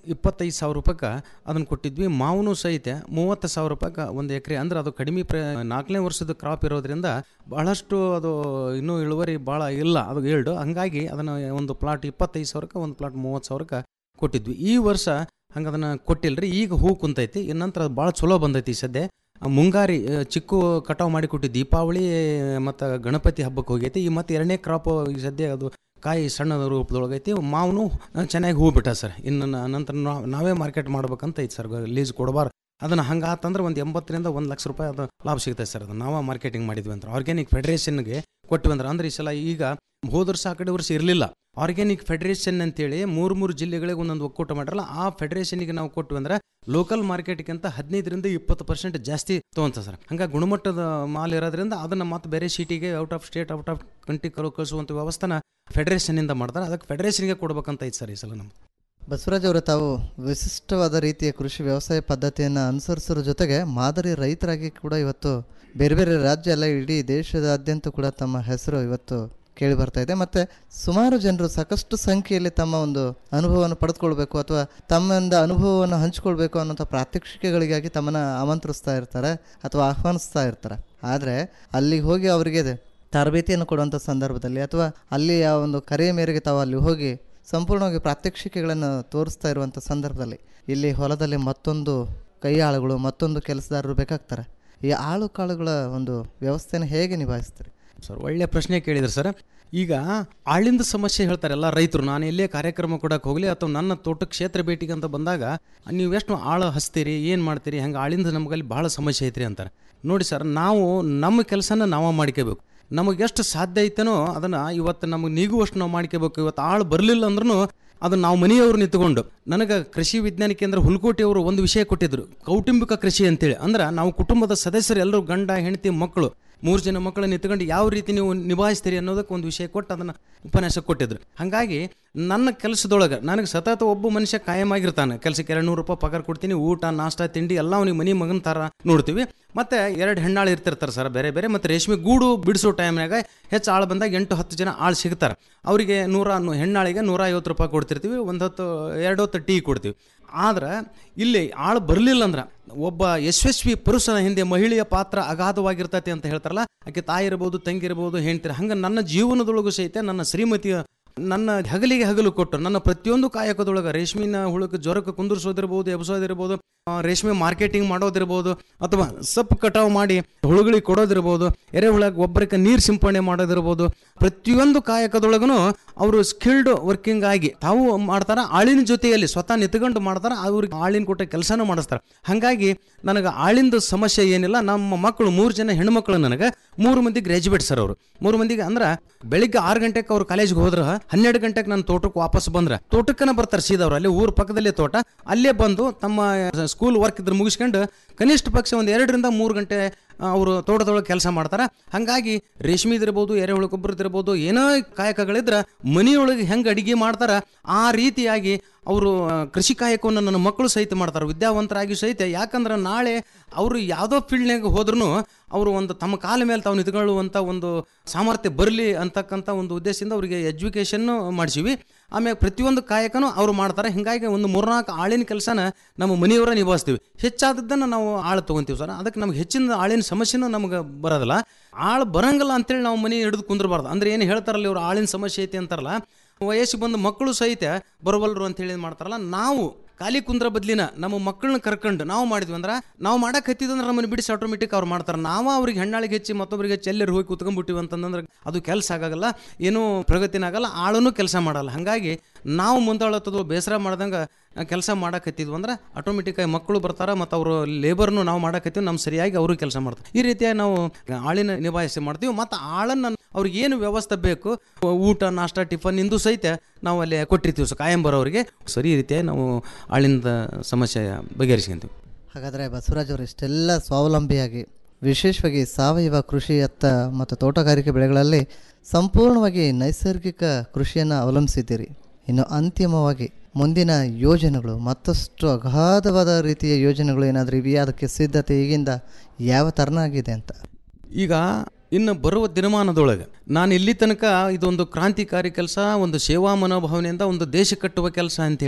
L: ಇಪ್ಪತ್ತೈದು ಸಾವಿರ ರೂಪಾಯಿಗೆ ಅದನ್ನು ಕೊಟ್ಟಿದ್ವಿ ಮಾವನು ಸಹಿತ ಮೂವತ್ತು ಸಾವಿರ ರೂಪಾಯಿಗೆ ಒಂದು ಎಕರೆ ಅಂದ್ರೆ ಅದು ಕಡಿಮೆ ಪ್ರ ನಾಲ್ಕನೇ ವರ್ಷದ ಕ್ರಾಪ್ ಇರೋದ್ರಿಂದ ಬಹಳಷ್ಟು ಅದು ಇನ್ನೂ ಇಳುವರಿ ಭಾಳ ಇಲ್ಲ ಅದು ಏಳ್ಡು ಹಂಗಾಗಿ ಅದನ್ನು ಒಂದು ಪ್ಲಾಟ್ ಇಪ್ಪತ್ತೈದು ಸಾವಿರಕ್ಕೆ ಒಂದು ಪ್ಲಾಟ್ ಮೂವತ್ತು ಸಾವಿರಕ್ಕೆ ಕೊಟ್ಟಿದ್ವಿ ಈ ವರ್ಷ ಹಂಗೆ ಅದನ್ನು ಕೊಟ್ಟಿಲ್ರಿ ಈಗ ಹೂ ಕುಂತೈತಿ ಇನ್ನು ನಂತರ ಅದು ಭಾಳ ಚಲೋ ಬಂದೈತಿ ಸದ್ಯ ಆ ಮುಂಗಾರಿ ಆ, ಚಿಕ್ಕು ಕಟಾವು ಮಾಡಿ ಕೊಟ್ಟು ದೀಪಾವಳಿ ಮತ್ತು ಗಣಪತಿ ಹಬ್ಬಕ್ಕೆ ಹೋಗೈತಿ ಈ ಮತ್ತು ಎರಡನೇ ಕ್ರಾಪ್ ಈ ಸದ್ಯ ಅದು ಕಾಯಿ ಸಣ್ಣ ರೂಪದೊಳಗೈತಿ ಮಾವನು ಚೆನ್ನಾಗಿ ಹೂ ಬಿಟ್ಟ ಸರ್ ಇನ್ನು ನ- ನಂತರ ನಾವ್- ನಾವೇ ಮಾರ್ಕೆಟ್ ಮಾಡ್ಬೇಕಂತ ಐತಿ ಸರ್ ಲೀಸ್ ಕೊಡಬಾರ್ದು ಅದನ್ನು ಹಂಗೆ ಆತಂದ್ರೆ ಒಂದು ಎಂಬತ್ತರಿಂದ ಒಂದು ಲಕ್ಷ ರೂಪಾಯಿ ಅದು ಲಾಭ ಸಿಗ್ತೈತೆ ಸರ್ ಅದು ನಾವೇ ಮಾರ್ಕೆಟಿಂಗ್ ಮಾಡಿದ್ವಿ ಅಂದ್ರೆ ಆರ್ಗ್ಯಾನಿಕ್ ಫೆಡರೇಷನ್ಗೆ ಕೊಟ್ಟಿವಿ ಅಂದ್ರೆ ಅಂದ್ರೆ ಈ ಸಲ ಈಗ ಹೋದ ವರ್ಷ ಆ ಕಡೆ ವರ್ಷ ಇರಲಿಲ್ಲ ಆರ್ಗ್ಯಾನಿಕ್ ಫೆಡರೇಷನ್ ಅಂತೇಳಿ ಮೂರು ಮೂರು ಜಿಲ್ಲೆಗಳಿಗೆ ಒಂದೊಂದು ಒಕ್ಕೂಟ ಮಾಡಿರಲ್ಲ ಆ ಫೆಡರೇಷನ್ಗೆ ನಾವು ಕೊಟ್ವಿ ಅಂದ್ರೆ ಲೋಕಲ್ ಮಾರ್ಕೆಟ್ಗಿಂತ ಹದಿನೈದರಿಂದ ಇಪ್ಪತ್ತು ಪರ್ಸೆಂಟ್ ಜಾಸ್ತಿ ತೊಗೊಂತ ಸರ್ ಹಂಗಾಗಿ ಗುಣಮಟ್ಟದ ಮಾಲ್ ಇರೋದ್ರಿಂದ ಅದನ್ನು ಮತ್ತೆ ಬೇರೆ ಸಿಟಿಗೆ out of state out of country ಕಳು ಕಳಿಸುವಂಥ ವ್ಯವಸ್ಥೆನ ಫೆಡರೇಷನ್ನಿಂದ ಮಾಡ್ತಾರೆ ಅದಕ್ಕೆ ಫೆಡರೇಷನ್ಗೆ ಕೊಡ್ಬೇಕಂತ ಐತೆ ಸರ್ ಈ ಸಲ ನಮ್ಗೆ
K: ಬಸವರಾಜ್ ಅವರೇ ತಾವು ವಿಶಿಷ್ಟವಾದ ರೀತಿಯ ಕೃಷಿ ವ್ಯವಸಾಯ ಪದ್ಧತಿಯನ್ನು ಅನುಸರಿಸೋದ್ರ ಜೊತೆಗೆ ಮಾದರಿ ರೈತರಾಗಿ ಕೂಡ ಇವತ್ತು ಬೇರೆ ಬೇರೆ ರಾಜ್ಯ ಅಲ್ಲ ಇಡೀ ದೇಶದಾದ್ಯಂತ ಕೂಡ ತಮ್ಮ ಹೆಸರು ಇವತ್ತು ಕೇಳಿ ಬರ್ತಾ ಇದೆ ಮತ್ತು ಸುಮಾರು ಜನರು ಸಾಕಷ್ಟು ಸಂಖ್ಯೆಯಲ್ಲಿ ತಮ್ಮ ಒಂದು ಅನುಭವವನ್ನು ಪಡೆದುಕೊಳ್ಬೇಕು ಅಥವಾ ತಮ್ಮಿಂದ ಅನುಭವವನ್ನು ಹಂಚ್ಕೊಳ್ಬೇಕು ಅನ್ನೋಂಥ ಪ್ರಾತ್ಯಕ್ಷಿಕೆಗಳಿಗಾಗಿ ತಮ್ಮನ್ನು ಆಮಂತ್ರಿಸ್ತಾ ಇರ್ತಾರೆ ಅಥವಾ ಆಹ್ವಾನಿಸ್ತಾ ಇರ್ತಾರೆ ಆದರೆ ಅಲ್ಲಿಗೆ ಹೋಗಿ ಅವರಿಗೆ ತರಬೇತಿಯನ್ನು ಕೊಡುವಂಥ ಸಂದರ್ಭದಲ್ಲಿ ಅಥವಾ ಅಲ್ಲಿ ಆ ಒಂದು ಕರೆಯ ಮೇರೆಗೆ ತಾವು ಅಲ್ಲಿ ಹೋಗಿ ಸಂಪೂರ್ಣವಾಗಿ ಪ್ರಾತ್ಯಕ್ಷಿಕೆಗಳನ್ನು ತೋರಿಸ್ತಾ ಇರುವಂಥ ಸಂದರ್ಭದಲ್ಲಿ ಇಲ್ಲಿ ಹೊಲದಲ್ಲಿ ಮತ್ತೊಂದು ಕೈ ಆಳುಗಳು ಮತ್ತೊಂದು ಕೆಲಸದಾರರು ಬೇಕಾಗ್ತಾರೆ ಈ ಆಳು ಕಾಳುಗಳ ಒಂದು ವ್ಯವಸ್ಥೆನ ಹೇಗೆ ನಿಭಾಯಿಸ್ತೀರಿ
L: ಸರ್ ಒಳ್ಳೆ ಪ್ರಶ್ನೆ ಕೇಳಿದ್ರು ಸರ್ ಈಗ ಆಳಿಂದ ಸಮಸ್ಯೆ ಹೇಳ್ತಾರೆ ಎಲ್ಲ ರೈತರು ನಾನು ಎಲ್ಲೇ ಕಾರ್ಯಕ್ರಮ ಕೊಡಕ್ಕೆ ಹೋಗಲಿ ಅಥವಾ ನನ್ನ ತೋಟ ಕ್ಷೇತ್ರ ಭೇಟಿಗೆ ಅಂತ ಬಂದಾಗ ನೀವು ಎಷ್ಟು ಆಳು ಹಚ್ತೀರಿ ಏನು ಮಾಡ್ತೀರಿ ಹಂಗೆ ಆಳಿಂದ ನಮಗಲ್ಲಿ ಭಾಳ ಸಮಸ್ಯೆ ಐತ್ರಿ ಅಂತಾರೆ ನೋಡಿ ಸರ್ ನಾವು ನಮ್ಮ ಕೆಲಸನ ನಾವು ಮಾಡ್ಕೋಬೇಕು ನಮಗೆ ಎಷ್ಟು ಸಾಧ್ಯ ಐತೇನೋ ಅದನ್ನು ಇವತ್ತು ನಮಗೆ ನೀಗುವಷ್ಟು ನಾವು ಮಾಡ್ಕೋಬೇಕು ಇವತ್ತು ಆಳು ಬರಲಿಲ್ಲ ಅಂದ್ರೂ ಅದನ್ನ ನಾವು ಮನೆಯವರು ನಿಂತ್ಕೊಂಡು ನನಗೆ ಕೃಷಿ ವಿಜ್ಞಾನ ಕೇಂದ್ರ ಹುಲ್ಕೋಟಿ ಅವರು ಒಂದು ವಿಷಯ ಕೊಟ್ಟಿದ್ರು ಕೌಟುಂಬಿಕ ಕೃಷಿ ಅಂತೇಳಿ ಅಂದ್ರೆ ನಾವು ಕುಟುಂಬದ ಸದಸ್ಯರು ಎಲ್ಲರೂ ಗಂಡ ಹೆಂಡತಿ ಮಕ್ಕಳು ಮೂರು ಜನ ಮಕ್ಕಳು ನಿಂತ್ಕೊಂಡು ಯಾವ ರೀತಿ ನೀವು ನಿಭಾಯಿಸ್ತೀರಿ ಅನ್ನೋದಕ್ಕೆ ಒಂದು ವಿಷಯ ಕೊಟ್ಟು ಅದನ್ನು ಉಪನ್ಯಾಸ ಕೊಟ್ಟಿದ್ರು ಹಾಗಾಗಿ ನನ್ನ ಕೆಲಸದೊಳಗೆ ನನಗೆ ಸತತ ಒಬ್ಬ ಮನುಷ್ಯ ಕಾಯಂ ಆಗಿರ್ತಾನೆ ಕೆಲಸಕ್ಕೆ ಎರಡು ನೂರು ರೂಪಾಯಿ ಪಗಾರ ಕೊಡ್ತೀನಿ ಊಟ ನಾಷ್ಟ ತಿಂಡಿ ಎಲ್ಲ ಅವ್ನಿಗೆ ಮನೆ ಮಗನ ಥರ ನೋಡ್ತೀವಿ ಮತ್ತೆ ಎರಡು ಹೆಣ್ಣಾಳು ಇರ್ತಿರ್ತಾರೆ ಸರ್ ಬೇರೆ ಬೇರೆ ಮತ್ತು ರೇಷ್ಮೆ ಗೂಡು ಬಿಡಿಸೋ ಟೈಮ್ನಾಗ ಹೆಚ್ಚು ಆಳು ಬಂದಾಗ ಎಂಟು ಹತ್ತು ಜನ ಆಳು ಸಿಗ್ತಾರೆ ಅವರಿಗೆ ನೂರ ನು- ಹೆಣ್ಣಾಳಿಗೆ ನೂರ ಐವತ್ತು ರೂಪಾಯಿ ಕೊಡ್ತಿರ್ತೀವಿ ಒಂದು ಹೊತ್ತು ಎರಡು ಹೊತ್ತು ಟೀ ಕೊಡ್ತೀವಿ ಆದ್ರೆ ಇಲ್ಲಿ ಆಳು ಬರಲಿಲ್ಲ ಅಂದ್ರೆ ಒಬ್ಬ ಯಶಸ್ವಿ ಪುರುಷನ ಹಿಂದೆ ಮಹಿಳೆಯ ಪಾತ್ರ ಅಗಾಧವಾಗಿರ್ತೈತೆ ಅಂತ ಹೇಳ್ತಾರಲ್ಲ ಆಕೆ ತಾಯಿ ಇರ್ಬೋದು ತಂಗಿ ಇರ್ಬೋದು ಹೆಣ್ತಿರ ಹಂಗೆ ನನ್ನ ಜೀವನದೊಳಗೂ ಸಹಿತ ನನ್ನ ಶ್ರೀಮತಿಯ ನನ್ನ ಹಗಲಿಗೆ ಹಗಲು ಕೊಟ್ಟು ನನ್ನ ಪ್ರತಿಯೊಂದು ಕಾಯಕದೊಳಗೆ ರೇಷ್ಮಿನ ಹುಳಕ್ಕೆ ಜ್ವರಕ್ಕೆ ಕುಂದಿರ್ಸೋದಿರ್ಬೋದು ಎಬ್ಸೋದಿರ್ಬೋದು ಆ, ರೇಷ್ಮೆ ಮಾರ್ಕೆಟಿಂಗ್ ಮಾಡೋದಿರ್ಬೋದು ಅಥವಾ ಸೊಪ್ಪು ಕಟಾವು ಮಾಡಿ ಹುಳುಗಳಿಗೆ ಕೊಡೋದಿರ್ಬೋದು ಎರೆಹುಳ ಗೊಬ್ಬರಕ್ಕೆ ನೀರು ಸಿಂಪಡಣೆ ಮಾಡೋದಿರ್ಬೋದು ಪ್ರತಿಯೊಂದು ಕಾಯಕದೊಳಗೂ ಅವರು ಸ್ಕಿಲ್ಡ್ ವರ್ಕಿಂಗ್ ಆಗಿ ತಾವು ಮಾಡ್ತಾರೆ ಆಳಿನ ಜೊತೆಯಲ್ಲಿ ಸ್ವತಃ ನಿಂತ್ಕೊಂಡು ಮಾಡ್ತಾರೆ ಅವ್ರಿಗೆ ಆಳಿನ ಕೊಟ್ಟ ಕೆಲಸನೂ ಮಾಡಿಸ್ತಾರೆ ಹಾಗಾಗಿ ನನಗೆ ಆಳಿಂದ ಸಮಸ್ಯೆ ಏನಿಲ್ಲ ನಮ್ಮ ಮಕ್ಕಳು ಮೂರು ಜನ ಹೆಣ್ಮಕ್ಳು ನನಗೆ ಮೂರು ಮಂದಿ ಗ್ರ್ಯಾಜುಯೇಟ್ ಸರ್ ಅವರು ಮೂರು ಮಂದಿಗೆ ಅಂದ್ರೆ ಬೆಳಿಗ್ಗೆ ಆರು ಗಂಟೆಗೆ ಅವ್ರು ಕಾಲೇಜ್ಗೆ ಹೋದ್ರೆ ಹನ್ನೆರಡು ಗಂಟೆಗೆ ನನ್ನ ತೋಟಕ್ಕೆ ವಾಪಸ್ ಬಂದ್ರೆ ತೋಟಕ್ಕನ ಬರ್ತಾರೆ ಸೀದಾ ಅವ್ರು ಅಲ್ಲಿ ಊರ ಪಕ್ಕದಲ್ಲೇ ತೋಟ ಅಲ್ಲೇ ಬಂದು ತಮ್ಮ ಸ್ಕೂಲ್ ವರ್ಕ್ ಇದ್ರೆ ಮುಗಿಸ್ಕೊಂಡು ಕನಿಷ್ಠ ಪಕ್ಷ ಒಂದು ಎರಡರಿಂದ ಮೂರು ಗಂಟೆ ಅವರು ತೋಟದೊಳಗೆ ಕೆಲಸ ಮಾಡ್ತಾರೆ ಹಾಗಾಗಿ ರೇಷ್ಮೆದಿರ್ಬೋದು ಎರೆಹುಳು ಗೊಬ್ಬರದಿರ್ಬೋದು ಏನೋ ಕಾಯಕಗಳಿದ್ರೆ ಮನೆಯೊಳಗೆ ಹೆಂಗೆ ಅಡಿಗೆ ಮಾಡ್ತಾರೆ ಆ ರೀತಿಯಾಗಿ ಅವರು ಕೃಷಿ ಕಾಯಕವನ್ನು ನನ್ನ ಮಕ್ಕಳು ಸಹಿತ ಮಾಡ್ತಾರೆ ವಿದ್ಯಾವಂತರಾಗಿ ಸಹಿತ ಯಾಕಂದ್ರೆ ನಾಳೆ ಅವರು ಯಾವುದೋ ಫೀಲ್ಡ್ನಾಗ ಹೋದ್ರೂ ಅವರು ಒಂದು ತಮ್ಮ ಕಾಲ ಮೇಲೆ ತಾವು ನಿಂತ್ಕೊಳ್ಳುವಂಥ ಒಂದು ಸಾಮರ್ಥ್ಯ ಬರಲಿ ಅಂತಕ್ಕಂಥ ಒಂದು ಉದ್ದೇಶದಿಂದ ಅವರಿಗೆ ಎಜುಕೇಷನ್ ಮಾಡಿಸಿವಿ ಆಮೇಲೆ ಪ್ರತಿಯೊಂದು ಕಾಯಕನೂ ಅವ್ರು ಮಾಡ್ತಾರೆ ಹಿಂಗಾಗಿ ಒಂದು ಮೂರ್ನಾಲ್ಕು ಆಳಿನ ಕೆಲಸನ ನಮ್ಮ ಮನೆಯವರ ನಿಭಾಯಿಸ್ತೀವಿ ಹೆಚ್ಚಾದದ್ದನ್ನು ನಾವು ಆಳು ತೊಗೊಂತೀವಿ ಸರ್ ಅದಕ್ಕೆ ನಮ್ಗೆ ಹೆಚ್ಚಿನ ಆಳಿನ ಸಮಸ್ಯೆನೂ ನಮ್ಗೆ ಬರೋದಿಲ್ಲ ಆಳು ಬರಂಗಿಲ್ಲ ಅಂತೇಳಿ ನಾವು ಮನೆ ಹಿಡಿದು ಕುಂದ್ರಬಾರ್ದು ಅಂದ್ರೆ ಏನು ಹೇಳ್ತಾರಲ್ಲ ಇವ್ರು ಆಳಿನ ಸಮಸ್ಯೆ ಐತಿ ಅಂತಾರಲ್ಲ ವಯಸ್ಸಿಗೆ ಬಂದು ಮಕ್ಕಳು ಸಹಿತ ಬರವಲ್ರು ಅಂತ ಹೇಳಿ ಮಾಡ್ತಾರಲ್ಲ ನಾವು ಖಾಲಿ ಕುಂದ್ರ ಬದ್ಲಿನ ನಮ್ಮ ಮಕ್ಕಳನ್ನ ಕರ್ಕೊಂಡು ನಾವು ಮಾಡಿದ್ವಿ ಅಂದ್ರೆ ನಾವು ಮಾಡಕ್ಕೆ ಹತ್ತಿದಂದ್ರೆ ನಮ್ಮನ್ನು ಬಿಡಿಸಿ ಆಟೋಮೆಟಿಕ್ ಅವ್ರು ಮಾಡ್ತಾರೆ ನಾವು ಅವ್ರಿಗೆ ಹೆಣ್ಣಾಳಿಗೆ ಹೆಚ್ಚಿ ಮತ್ತೊಬ್ಬರಿಗೆ ಹೆಚ್ಚಿ ಎಲ್ಲರೂ ಹೋಗಿ ಕುತ್ಕೊಂಡ್ಬಿಟ್ಟಿವಿ ಅಂತಂದ್ರೆ ಅದು ಕೆಲಸ ಆಗಾಗಲ್ಲ ಏನೂ ಪ್ರಗತಿನ ಆಗಲ್ಲ ಆಳೂ ಕೆಲಸ ಮಾಡಲ್ಲ ಹಾಗಾಗಿ ನಾವು ಮುಂದಾಳತ್ತದು ಬೇಸರ ಮಾಡ್ದಂಗೆ ಕೆಲಸ ಮಾಡಕತ್ತಿದ್ವಿ ಅಂದ್ರೆ ಆಟೋಮೆಟಿಕ್ಕಾಗಿ ಮಕ್ಕಳು ಬರ್ತಾರೆ ಮತ್ತು ಅವರು ಲೇಬರ್ನು ನಾವು ಮಾಡಕತ್ತೀವಿ ನಮ್ಮ ಸರಿಯಾಗಿ ಅವರು ಕೆಲಸ ಮಾಡ್ತಾರೆ ಈ ರೀತಿಯಾಗಿ ನಾವು ಆಳಿನ ನಿಭಾಯಿಸಿ ಮಾಡ್ತೀವಿ ಮತ್ತು ಆಳನ್ನು ಅವ್ರಿಗೆ ಏನು ವ್ಯವಸ್ಥೆ ಬೇಕು ಊಟ ನಾಷ್ಟ ಟಿಫನ್ ಇಂದು ಸಹಿತ ನಾವು ಅಲ್ಲಿ ಕೊಟ್ಟಿರ್ತೀವಿ ಸೊ ಕಾಯಂ ಬರೋರಿಗೆ ಸರಿ ರೀತಿಯಾಗಿ ನಾವು ಆಳಿಂದ ಸಮಸ್ಯೆ ಬಗೆಹರಿಸ್ಕೊಂತೀವಿ
K: ಹಾಗಾದರೆ ಬಸವರಾಜ್ ಅವರು ಇಷ್ಟೆಲ್ಲ ಸ್ವಾವಲಂಬಿಯಾಗಿ ವಿಶೇಷವಾಗಿ ಸಾವಯವ ಕೃಷಿಯತ್ತ ಮತ್ತು ತೋಟಗಾರಿಕೆ ಬೆಳೆಗಳಲ್ಲಿ ಸಂಪೂರ್ಣವಾಗಿ ನೈಸರ್ಗಿಕ ಕೃಷಿಯನ್ನು ಅವಲಂಬಿಸಿದ್ದೀರಿ ಇನ್ನು ಅಂತಿಮವಾಗಿ ಮುಂದಿನ ಯೋಜನೆಗಳು ಮತ್ತಷ್ಟು ಅಗಾಧವಾದ ರೀತಿಯ ಯೋಜನೆಗಳು ಏನಾದರೂ ಇವೆಯಾ ಅದಕ್ಕೆ ಸಿದ್ಧತೆ ಈಗಿಂದ ಯಾವ ಥರನಾಗಿದೆ ಅಂತ
L: ಈಗ ಇನ್ನು ಬರುವ ದಿನಮಾನದೊಳಗೆ ನಾನು ಇಲ್ಲಿ ತನಕ ಇದೊಂದು ಕ್ರಾಂತಿಕಾರಿ ಕೆಲಸ ಒಂದು ಸೇವಾ ಮನೋಭಾವನೆಯಿಂದ ಒಂದು ದೇಶ ಕಟ್ಟುವ ಕೆಲಸ ಅಂಥೇಳಿ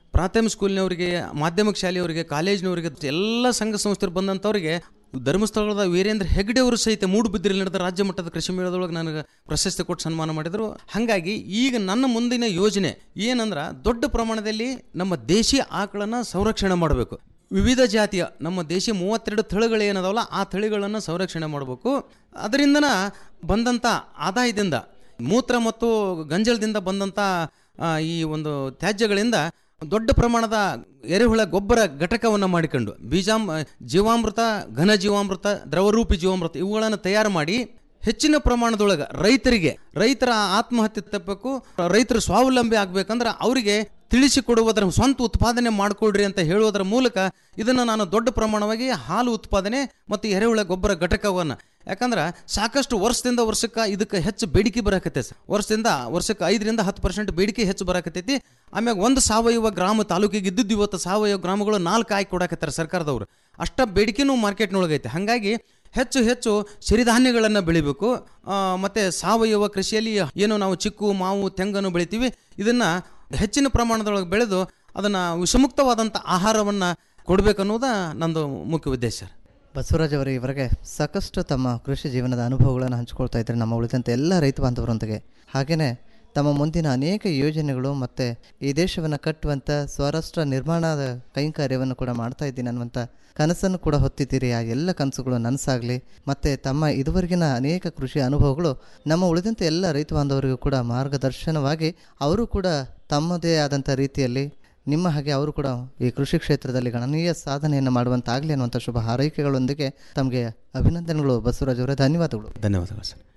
L: ಪ್ರಾಥಮಿಕ ಸ್ಕೂಲ್ನವರಿಗೆ ಮಾಧ್ಯಮಿಕ ಶಾಲೆಯವರಿಗೆ ಕಾಲೇಜಿನವರಿಗೆ ಎಲ್ಲ ಸಂಘ ಸಂಸ್ಥೆರು ಬಂದಂಥವ್ರಿಗೆ ಧರ್ಮಸ್ಥಳದ ವೀರೇಂದ್ರ ಹೆಗ್ಡೆ ಅವರು ಸಹಿತ ಮೂಡುಬಿದ್ರಲ್ಲಿ ನಡೆದ ರಾಜ್ಯ ಮಟ್ಟದ ಕೃಷಿ ಮೇಳದೊಳಗೆ ನನಗೆ ಪ್ರಶಸ್ತಿ ಕೊಟ್ಟು ಸನ್ಮಾನ ಮಾಡಿದರು ಹಾಗಾಗಿ ಈಗ ನನ್ನ ಮುಂದಿನ ಯೋಜನೆ ಏನಂದ್ರೆ ದೊಡ್ಡ ಪ್ರಮಾಣದಲ್ಲಿ ನಮ್ಮ ದೇಶೀಯ ಆಕಳನ್ನು ಸಂರಕ್ಷಣೆ ಮಾಡಬೇಕು ವಿವಿಧ ಜಾತಿಯ ನಮ್ಮ ದೇಶೀಯ ಮೂವತ್ತೆರಡು ತಳಿಗಳು ಏನದಾವಲ್ಲ ಆ ತಳಿಗಳನ್ನು ಸಂರಕ್ಷಣೆ ಮಾಡಬೇಕು ಅದರಿಂದನ ಬಂದಂಥ ಆದಾಯದಿಂದ ಮೂತ್ರ ಮತ್ತು ಗಂಜಲದಿಂದ ಬಂದಂಥ ಆ, ಈ ಒಂದು ತ್ಯಾಜ್ಯಗಳಿಂದ ದೊಡ್ಡ ಪ್ರಮಾಣದ ಎರೆಹುಳ ಗೊಬ್ಬರ ಘಟಕವನ್ನು ಮಾಡಿಕೊಂಡು ಬೀಜಾಮ್ ಜೀವಾಮೃತ ಘನ ಜೀವಾಮೃತ ದ್ರವರೂಪಿ ಜೀವಾಮೃತ ಇವುಗಳನ್ನು ತಯಾರು ಮಾಡಿ ಹೆಚ್ಚಿನ ಪ್ರಮಾಣದೊಳಗೆ ರೈತರಿಗೆ ರೈತರ ಆತ್ಮಹತ್ಯೆ ತಪ್ಪಬೇಕು ರೈತರು ಸ್ವಾವಲಂಬಿ ಆಗ್ಬೇಕಂದ್ರೆ ಅವರಿಗೆ ತಿಳಿಸಿಕೊಡುವುದರ ಸ್ವಂತ ಉತ್ಪಾದನೆ ಮಾಡಿಕೊಡ್ರಿ ಅಂತ ಹೇಳುವುದರ ಮೂಲಕ ಇದನ್ನು ನಾನು ದೊಡ್ಡ ಪ್ರಮಾಣವಾಗಿ ಹಾಲು ಉತ್ಪಾದನೆ ಮತ್ತು ಎರೆಹುಳ ಗೊಬ್ಬರ ಘಟಕವನ್ನು ಯಾಕಂದ್ರೆ ಸಾಕಷ್ಟು ವರ್ಷದಿಂದ ವರ್ಷಕ್ಕೆ ಇದಕ್ಕೆ ಹೆಚ್ಚು ಬೇಡಿಕೆ ಬರಾಕತ್ತೆ ಸರ್ ವರ್ಷದಿಂದ ವರ್ಷಕ್ಕೆ ಐದರಿಂದ ಹತ್ತು ಪರ್ಸೆಂಟ್ ಬೇಡಿಕೆ ಹೆಚ್ಚು ಬರಾಕತ್ತೈತಿ ಆಮ್ಯಾಗ ಒಂದು ಸಾವಯವ ಗ್ರಾಮ ತಾಲೂಕಿಗೆ ಇದ್ದಿದ್ದು ಇವತ್ತು ಸಾವಯವ ಗ್ರಾಮಗಳು ನಾಲ್ಕು ಆಯ್ಕೆ ಕೊಡಾಕತ್ತಾರೆ ಸರ್ಕಾರದವರು ಅಷ್ಟ ಬೇಡಿಕೆನೂ ಮಾರ್ಕೆಟ್ನೊಳಗೈತೆ ಹಾಗಾಗಿ ಹೆಚ್ಚು ಹೆಚ್ಚು ಸಿರಿಧಾನ್ಯಗಳನ್ನು ಬೆಳಿಬೇಕು ಆ, ಮತ್ತೆ ಸಾವಯವ ಕೃಷಿಯಲ್ಲಿ ಏನು ನಾವು ಚಿಕ್ಕು ಮಾವು ತೆಂಗನ್ನು ಬೆಳಿತೀವಿ ಇದನ್ನು ಹೆಚ್ಚಿನ ಪ್ರಮಾಣದೊಳಗೆ ಬೆಳೆದು ಅದನ್ನು ವಿಷಮುಕ್ತವಾದಂಥ ಆಹಾರವನ್ನು ಕೊಡಬೇಕನ್ನೋದ ನಂದು ಮುಖ್ಯ ಉದ್ದೇಶ ಸರ್
K: ಬಸವರಾಜ್ ಅವರ ಇವರೆಗೆ ಸಾಕಷ್ಟು ತಮ್ಮ ಕೃಷಿ ಜೀವನದ ಅನುಭವಗಳನ್ನು ಹಂಚಿಕೊಳ್ತಾ ಇದ್ದಾರೆ ನಮ್ಮ ಉಳಿದಂತೆ ಎಲ್ಲ ರೈತ ಬಾಂಧವರೊಂದಿಗೆ ಹಾಗೆಯೇ ತಮ್ಮ ಮುಂದಿನ ಅನೇಕ ಯೋಜನೆಗಳು ಮತ್ತು ಈ ದೇಶವನ್ನು ಕಟ್ಟುವಂಥ ಸ್ವರಾಷ್ಟ್ರ ನಿರ್ಮಾಣದ ಕೈಂಕಾರ್ಯವನ್ನು ಕೂಡ ಮಾಡ್ತಾ ಇದ್ದೀನಿ ಅನ್ನುವಂಥ ಕನಸನ್ನು ಕೂಡ ಹೊತ್ತಿದ್ದೀರಿ ಆ ಎಲ್ಲ ಕನಸುಗಳು ನನಸಾಗಲಿ ಮತ್ತು ತಮ್ಮ ಇದುವರೆಗಿನ ಅನೇಕ ಕೃಷಿ ಅನುಭವಗಳು ನಮ್ಮ ಉಳಿದಂತೆ ಎಲ್ಲ ರೈತ ಬಾಂಧವರಿಗೂ ಕೂಡ ಮಾರ್ಗದರ್ಶನವಾಗಿ ಅವರು ಕೂಡ ತಮ್ಮದೇ ಆದಂಥ ರೀತಿಯಲ್ಲಿ ನಿಮ್ಮ ಹಾಗೆ ಅವರು ಕೂಡ ಈ ಕೃಷಿ ಕ್ಷೇತ್ರದಲ್ಲಿ ಗಣನೀಯ ಸಾಧನೆಯನ್ನು ಮಾಡುವಂತಾಗಲಿ ಅನ್ನುವಂಥ ಶುಭ ಹಾರೈಕೆಗಳೊಂದಿಗೆ ತಮಗೆ ಅಭಿನಂದನೆಗಳು ಬಸವರಾಜ್ ಅವರೇ ಧನ್ಯವಾದಗಳು
L: ಧನ್ಯವಾದಗಳು ಸರ್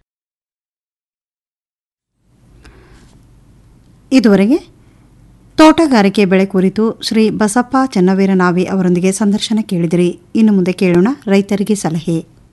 G: ಇದುವರೆಗೆ ತೋಟಗಾರಿಕೆ ಬೆಳೆ ಕುರಿತು ಶ್ರೀ ಬಸಪ್ಪ ಚನ್ನವೀರನಾವಿ ಅವರೊಂದಿಗೆ ಸಂದರ್ಶನ ಕೇಳಿದಿರಿ ಇನ್ನು ಮುಂದೆ ಕೇಳೋಣ ರೈತರಿಗೆ ಸಲಹೆ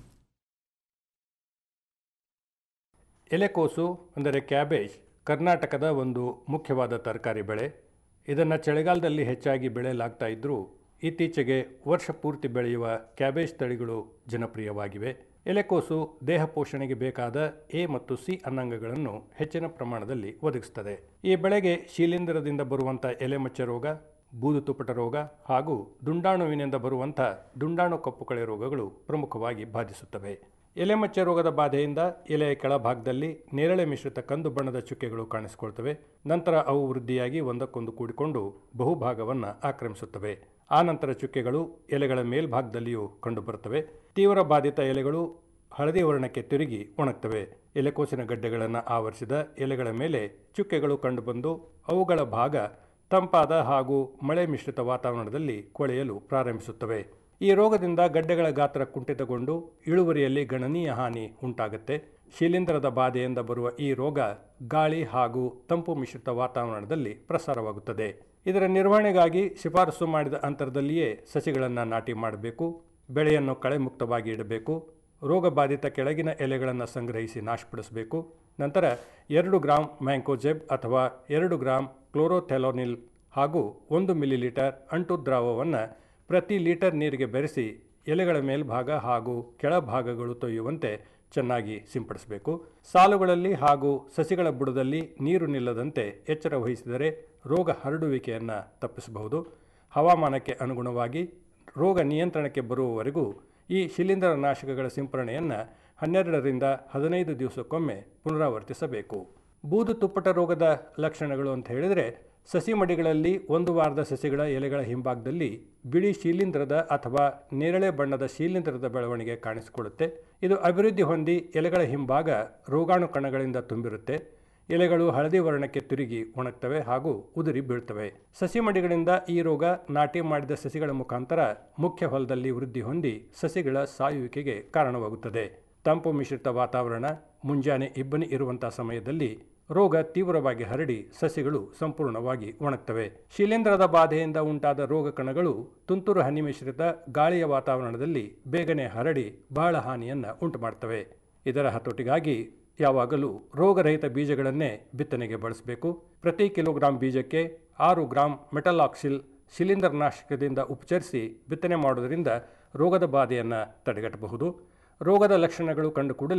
M: ಎಲೆಕೋಸು ಅಂದರೆ ಕ್ಯಾಬೇಜ್ ಕರ್ನಾಟಕದ ಒಂದು ಮುಖ್ಯವಾದ ತರಕಾರಿ ಬೆಳೆ ಇದನ್ನು ಚಳಿಗಾಲದಲ್ಲಿ ಹೆಚ್ಚಾಗಿ ಬೆಳೆಯಲಾಗ್ತಾ ಇದ್ದರೂ ಇತ್ತೀಚೆಗೆ ವರ್ಷ ಪೂರ್ತಿ ಬೆಳೆಯುವ ಕ್ಯಾಬೇಜ್ ತಳಿಗಳು ಜನಪ್ರಿಯವಾಗಿವೆ ಎಲೆಕೋಸು ದೇಹ ಪೋಷಣೆಗೆ ಬೇಕಾದ ಎ ಮತ್ತು ಸಿ ಅನ್ನಾಂಗಗಳನ್ನು ಹೆಚ್ಚಿನ ಪ್ರಮಾಣದಲ್ಲಿ ಒದಗಿಸುತ್ತದೆ ಈ ಬೆಳೆಗೆ ಶಿಲೀಂಧ್ರದಿಂದ ಬರುವಂಥ ಎಲೆಮಚ್ಚ ರೋಗ ಬೂದು ತುಪ್ಪಟ ರೋಗ ಹಾಗೂ ದುಂಡಾಣುವಿನಿಂದ ಬರುವಂಥ ದುಂಡಾಣು ಕಪ್ಪುಕಳೆ ರೋಗಗಳು ಪ್ರಮುಖವಾಗಿ ಬಾಧಿಸುತ್ತವೆ ಎಲೆಮಚ್ಚೆ ರೋಗದ ಬಾಧೆಯಿಂದ ಎಲೆಯ ಕೆಳಭಾಗದಲ್ಲಿ ನೇರಳೆ ಮಿಶ್ರಿತ ಕಂದು ಬಣ್ಣದ ಚುಕ್ಕೆಗಳು ಕಾಣಿಸಿಕೊಳ್ತವೆ ನಂತರ ಅವು ವೃದ್ಧಿಯಾಗಿ ಒಂದಕ್ಕೊಂದು ಕೂಡಿಕೊಂಡು ಬಹುಭಾಗವನ್ನು ಆಕ್ರಮಿಸುತ್ತವೆ ಆ ನಂತರ ಚುಕ್ಕೆಗಳು ಎಲೆಗಳ ಮೇಲ್ಭಾಗದಲ್ಲಿಯೂ ಕಂಡುಬರುತ್ತವೆ ತೀವ್ರ ಬಾಧಿತ ಎಲೆಗಳು ಹಳದಿ ವರ್ಣಕ್ಕೆ ತಿರುಗಿ ಒಣಗ್ತವೆ ಎಲೆಕೋಸಿನ ಗಡ್ಡೆಗಳನ್ನು ಆವರಿಸಿದ ಎಲೆಗಳ ಮೇಲೆ ಚುಕ್ಕೆಗಳು ಕಂಡುಬಂದು ಅವುಗಳ ಭಾಗ ತಂಪಾದ ಹಾಗೂ ಮಳೆ ಮಿಶ್ರಿತ ವಾತಾವರಣದಲ್ಲಿ ಕೊಳೆಯಲು ಪ್ರಾರಂಭಿಸುತ್ತವೆ ಈ ರೋಗದಿಂದ ಗಡ್ಡೆಗಳ ಗಾತ್ರ ಕುಂಠಿತಗೊಂಡು ಇಳುವರಿಯಲ್ಲಿ ಗಣನೀಯ ಹಾನಿ ಉಂಟಾಗುತ್ತೆ ಶಿಲೀಂಧ್ರದ ಬಾಧೆಯಿಂದ ಬರುವ ಈ ರೋಗ ಗಾಳಿ ಹಾಗೂ ತಂಪು ಮಿಶ್ರಿತ ವಾತಾವರಣದಲ್ಲಿ ಪ್ರಸಾರವಾಗುತ್ತದೆ ಇದರ ನಿರ್ವಹಣೆಗಾಗಿ ಶಿಫಾರಸು ಮಾಡಿದ ಅಂತರದಲ್ಲಿಯೇ ಸಸಿಗಳನ್ನು ನಾಟಿ ಮಾಡಬೇಕು ಬೆಳೆಯನ್ನು ಕಳೆ ಮುಕ್ತವಾಗಿ ಇಡಬೇಕು ರೋಗ ಬಾಧಿತ ಕೆಳಗಿನ ಎಲೆಗಳನ್ನು ಸಂಗ್ರಹಿಸಿ ನಾಶಪಡಿಸಬೇಕು ನಂತರ ಎರಡು ಗ್ರಾಂ ಮ್ಯಾಂಕೋಜೆಬ್ ಅಥವಾ ಎರಡು ಗ್ರಾಂ ಕ್ಲೋರೋಥೆಲೋನಿಲ್ ಹಾಗೂ ಒಂದು ಮಿಲಿಲೀಟರ್ ಅಂಟು ದ್ರಾವವನ್ನು ಪ್ರತಿ ಲೀಟರ್ ನೀರಿಗೆ ಬೆರೆಸಿ ಎಲೆಗಳ ಮೇಲ್ಭಾಗ ಹಾಗೂ ಕೆಳಭಾಗಗಳು ತೊಯ್ಯುವಂತೆ ಚೆನ್ನಾಗಿ ಸಿಂಪಡಿಸಬೇಕು ಸಾಲುಗಳಲ್ಲಿ ಹಾಗೂ ಸಸಿಗಳ ಬುಡದಲ್ಲಿ ನೀರು ನಿಲ್ಲದಂತೆ ಎಚ್ಚರ ವಹಿಸಿದರೆ ರೋಗ ಹರಡುವಿಕೆಯನ್ನು ತಪ್ಪಿಸಬಹುದು ಹವಾಮಾನಕ್ಕೆ ಅನುಗುಣವಾಗಿ ರೋಗ ನಿಯಂತ್ರಣಕ್ಕೆ ಬರುವವರೆಗೂ ಈ ಶಿಲೀಂಧ್ರ ನಾಶಕಗಳ ಸಿಂಪರಣೆಯನ್ನು ಹನ್ನೆರಡರಿಂದ ಹದಿನೈದು ದಿವಸಕ್ಕೊಮ್ಮೆ ಪುನರಾವರ್ತಿಸಬೇಕು ಬೂದು ತುಪ್ಪಟ ರೋಗದ ಲಕ್ಷಣಗಳು ಅಂತ ಹೇಳಿದರೆ ಸಸಿ ಮಡಿಗಳಲ್ಲಿ ಒಂದು ವಾರದ ಸಸಿಗಳ ಎಲೆಗಳ ಹಿಂಭಾಗದಲ್ಲಿ ಬಿಳಿ ಶಿಲೀಂಧ್ರದ ಅಥವಾ ನೇರಳೆ ಬಣ್ಣದ ಶಿಲೀಂಧ್ರದ ಬೆಳವಣಿಗೆ ಕಾಣಿಸಿಕೊಳ್ಳುತ್ತೆ ಇದು ಅಭಿವೃದ್ಧಿ ಹೊಂದಿ ಎಲೆಗಳ ಹಿಂಭಾಗ ರೋಗಾಣು ಕಣಗಳಿಂದ ತುಂಬಿರುತ್ತೆ ಎಲೆಗಳು ಹಳದಿ ವರ್ಣಕ್ಕೆ ತಿರುಗಿ ಒಣಗ್ತವೆ ಹಾಗೂ ಉದುರಿ ಬೀಳ್ತವೆ ಸಸಿ ಮಡಿಗಳಿಂದ ಈ ರೋಗ ನಾಟಿ ಮಾಡಿದ ಸಸಿಗಳ ಮುಖಾಂತರ ಮುಖ್ಯ ಹೊಲದಲ್ಲಿ ವೃದ್ಧಿ ಹೊಂದಿ ಸಸಿಗಳ ಸಾಯುವಿಕೆಗೆ ಕಾರಣವಾಗುತ್ತದೆ ತಂಪು ಮಿಶ್ರಿತ ವಾತಾವರಣ ಮುಂಜಾನೆ ಇಬ್ಬನಿ ಇರುವಂಥ ಸಮಯದಲ್ಲಿ ರೋಗ ತೀವ್ರವಾಗಿ ಹರಡಿ ಸಸಿಗಳು ಸಂಪೂರ್ಣವಾಗಿ ಒಣಗ್ತವೆ ಶಿಲೀಂಧ್ರದ ಬಾಧೆಯಿಂದ ಉಂಟಾದ ರೋಗ ಕಣಗಳು ತುಂತುರು ಹನಿ ಮಿಶ್ರಿತ ಗಾಳಿಯ ವಾತಾವರಣದಲ್ಲಿ ಬೇಗನೆ ಹರಡಿ ಬಹಳ ಹಾನಿಯನ್ನು ಉಂಟು ಮಾಡ್ತವೆ ಇದರ ಹತೋಟಿಗಾಗಿ ಯಾವಾಗಲೂ ರೋಗರಹಿತ ಬೀಜಗಳನ್ನೇ ಬಿತ್ತನೆಗೆ ಬಳಸಬೇಕು ಪ್ರತಿ ಕಿಲೋಗ್ರಾಂ ಬೀಜಕ್ಕೆ ಆರು ಗ್ರಾಂ ಮೆಟಲಾಕ್ಸಿಲ್ ಶಿಲೀಂಧ್ರನಾಶಕದಿಂದ ಉಪಚರಿಸಿ ಬಿತ್ತನೆ ಮಾಡುವುದರಿಂದ ರೋಗದ ಬಾಧೆಯನ್ನು ತಡೆಗಟ್ಟಬಹುದು ರೋಗದ ಲಕ್ಷಣಗಳು ಕಂಡು ಕೂಡಲೇ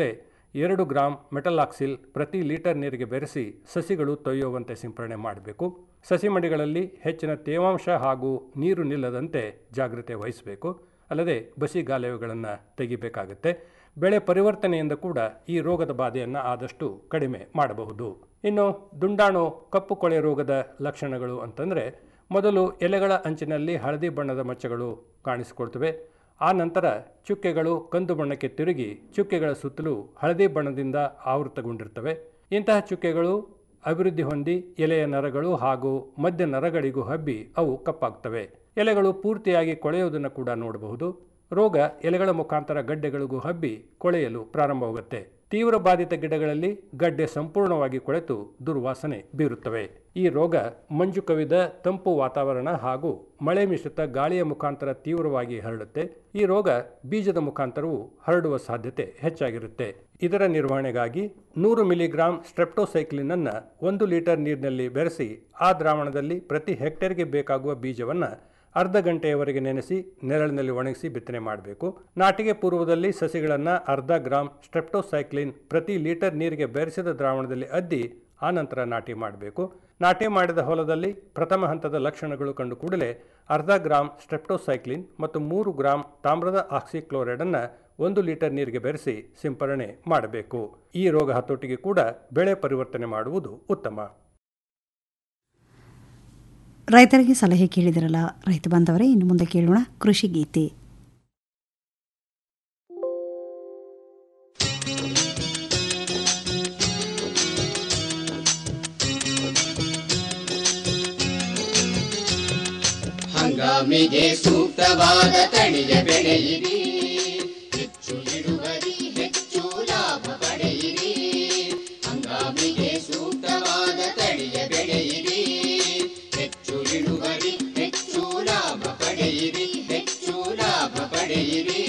M: ಎರಡು ಗ್ರಾಂ ಮೆಟಲಾಕ್ಸಿಲ್ ಪ್ರತಿ ಲೀಟರ್ ನೀರಿಗೆ ಬೆರೆಸಿ ಸಸಿಗಳು ತೊಯ್ಯುವಂತೆ ಸಿಂಪರಣೆ ಮಾಡಬೇಕು ಸಸಿ ಮಡಿಗಳಲ್ಲಿ ಹೆಚ್ಚಿನ ತೇವಾಂಶ ಹಾಗೂ ನೀರು ನಿಲ್ಲದಂತೆ ಜಾಗ್ರತೆ ವಹಿಸಬೇಕು ಅಲ್ಲದೆ ಬಸಿ ಗಾಲವೆಗಳನ್ನು ತೆಗಿಬೇಕಾಗುತ್ತೆ ಬೆಳೆ ಪರಿವರ್ತನೆಯಿಂದ ಕೂಡ ಈ ರೋಗದ ಬಾಧೆಯನ್ನು ಆದಷ್ಟು ಕಡಿಮೆ ಮಾಡಬಹುದು ಇನ್ನು ದುಂಡಾಣು ಕಪ್ಪು ಕೊಳೆ ರೋಗದ ಲಕ್ಷಣಗಳು ಅಂತಂದರೆ ಮೊದಲು ಎಲೆಗಳ ಅಂಚಿನಲ್ಲಿ ಹಳದಿ ಬಣ್ಣದ ಮಚ್ಚಗಳು ಕಾಣಿಸಿಕೊಳ್ತವೆ ಆ ನಂತರ ಚುಕ್ಕೆಗಳು ಕಂದು ಬಣ್ಣಕ್ಕೆ ತಿರುಗಿ ಚುಕ್ಕೆಗಳ ಸುತ್ತಲೂ ಹಳದಿ ಬಣ್ಣದಿಂದ ಆವೃತಗೊಂಡಿರ್ತವೆ ಇಂತಹ ಚುಕ್ಕೆಗಳು ಅಭಿವೃದ್ಧಿ ಹೊಂದಿ ಎಲೆಯ ನರಗಳು ಹಾಗೂ ಮಧ್ಯ ನರಗಳಿಗೂ ಹಬ್ಬಿ ಅವು ಕಪ್ಪಾಗ್ತವೆ ಎಲೆಗಳು ಪೂರ್ತಿಯಾಗಿ ಕೊಳೆಯುವುದನ್ನು ಕೂಡ ನೋಡಬಹುದು ರೋಗ ಎಲೆಗಳ ಮುಖಾಂತರ ಗಡ್ಡೆಗಳಿಗೂ ಹಬ್ಬಿ ಕೊಳೆಯಲು ಪ್ರಾರಂಭವಾಗುತ್ತೆ ತೀವ್ರ ಬಾಧಿತ ಗಿಡಗಳಲ್ಲಿ ಗಡ್ಡೆ ಸಂಪೂರ್ಣವಾಗಿ ಕೊಳೆತು ದುರ್ವಾಸನೆ ಬೀರುತ್ತವೆ ಈ ರೋಗ ಮಂಜು ಕವಿದ ತಂಪು ವಾತಾವರಣ ಹಾಗೂ ಮಳೆ ಮಿಶ್ರಿತ ಗಾಳಿಯ ಮುಖಾಂತರ ತೀವ್ರವಾಗಿ ಹರಡುತ್ತೆ ಈ ರೋಗ ಬೀಜದ ಮುಖಾಂತರವೂ ಹರಡುವ ಸಾಧ್ಯತೆ ಹೆಚ್ಚಾಗಿರುತ್ತೆ ಇದರ ನಿರ್ವಹಣೆಗಾಗಿ ನೂರು ಮಿಲಿಗ್ರಾಂ ಸ್ಟ್ರೆಪ್ಟೋಸೈಕ್ಲಿನ್ ಅನ್ನ ಒಂದು ಲೀಟರ್ ನೀರಿನಲ್ಲಿ ಬೆರೆಸಿ ಆ ದ್ರಾವಣದಲ್ಲಿ ಪ್ರತಿ ಹೆಕ್ಟೇರ್ಗೆ ಬೇಕಾಗುವ ಬೀಜವನ್ನು ಅರ್ಧ ಗಂಟೆಯವರೆಗೆ ನೆನೆಸಿ ನೆರಳಿನಲ್ಲಿ ಒಣಗಿಸಿ ಬಿತ್ತನೆ ಮಾಡಬೇಕು ನಾಟಿಗೆ ಪೂರ್ವದಲ್ಲಿ ಸಸಿಗಳನ್ನು ಅರ್ಧ ಗ್ರಾಂ ಸ್ಟ್ರೆಪ್ಟೋಸೈಕ್ಲಿನ್ ಪ್ರತಿ ಲೀಟರ್ ನೀರಿಗೆ ಬೆರೆಸಿದ ದ್ರಾವಣದಲ್ಲಿ ಅದ್ದಿ ಆನಂತರ ನಾಟಿ ಮಾಡಬೇಕು ನಾಟಿ ಮಾಡಿದ ಹೊಲದಲ್ಲಿ ಪ್ರಥಮ ಹಂತದ ಲಕ್ಷಣಗಳು ಕಂಡು ಕೂಡಲೇ ಅರ್ಧ ಗ್ರಾಂ ಸ್ಟ್ರೆಪ್ಟೋಸೈಕ್ಲಿನ್ ಮತ್ತು ಮೂರು ಗ್ರಾಂ ತಾಮ್ರದ ಆಕ್ಸಿಕ್ಲೋರೈಡನ್ನು ಒಂದು ಲೀಟರ್ ನೀರಿಗೆ ಬೆರೆಸಿ ಸಿಂಪರಣೆ ಮಾಡಬೇಕು ಈ ರೋಗ ಹತೋಟಿಗೆ ಕೂಡ ಬೆಳೆ ಪರಿವರ್ತನೆ ಮಾಡುವುದು ಉತ್ತಮ
G: ರೈತರಿಗೆ ಸಲಹೆ ಕೇಳಿದಿರಲ್ಲ ರೈತ ಬಾಂಧವರೇ ಇನ್ನು ಮುಂದೆ ಕೇಳೋಣ ಕೃಷಿ ಗೀತೆ
N: ಹಂಗಾಮಿಗೆ ಸೂಕ್ತವಾದ ತಳಿಯ ಬೆಳೆಯಿರಿ ಹೆಚ್ಚು ಇಳುವರಿ ಹೆಚ್ಚು ಲಾಭ ಪಡೆಯಿರಿ ಹಂಗಾಮಿಗೆ ಸೂಕ್ತವಾದ ತಳಿಯ ಬೆಳೆಯಿರಿ ಹೆಚ್ಚು ಇಳುವರಿ ಹೆಚ್ಚು ಲಾಭ ಪಡೆಯಿರಿ ಹೆಚ್ಚು ಲಾಭ ಪಡೆಯಿರಿ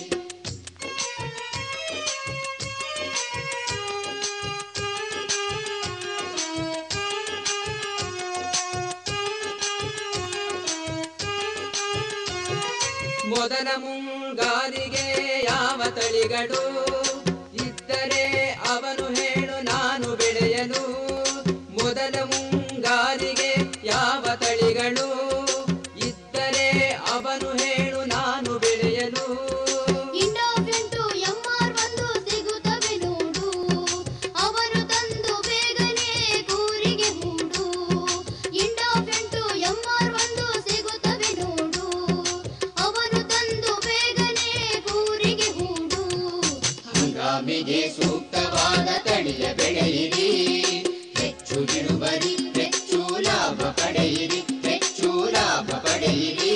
O: ಮೊದಲ ಮುಂಗಾರಿಗೆ ಯಾವ ತಳಿಗಳು ಇದ್ದರೆ ಅವನು ಹೇಳು ನಾನು ಬೆಳೆಯಲು ಮೊದಲ ಮುಂಗಾರಿಗೆ ಯಾವ ತಳಿಗಳು ಇದ್ದರೆ ಅವನು ಹೇಳು ನಾನು ಬೆಳೆಯಲು
P: ಇಂಡೋಫೆಂಟು ಎಂಆರ್ ಒಂದು ಸಿಗುತ್ತವೆ ನೋಡು ಅವರು ತಂದು ಬೇಗನೆ ಕೂರಿಗೆ ಹೂಡು ಇಂಡೋಫೆಂಟು ಎಂಆರ್ ಒಂದು ಸಿಗುತ್ತವೆ ನೋಡು ಅವರು ತಂದು ಬೇಗನೆ ಕೂರಿಗೆ ಹೂಡು
N: ಹಂಗಾಮಿಗೆ ಸೂಕ್ತವಾದ ತಳಿಯ ಬೆಳೆಯಿರಿ ಹೆಚ್ಚು ಇಳುವರಿ ಹೆಚ್ಚು ಲಾಭ ಪಡೆಯಿರಿ ಹೆಚ್ಚು ಲಾಭ ಪಡೆಯಿರಿ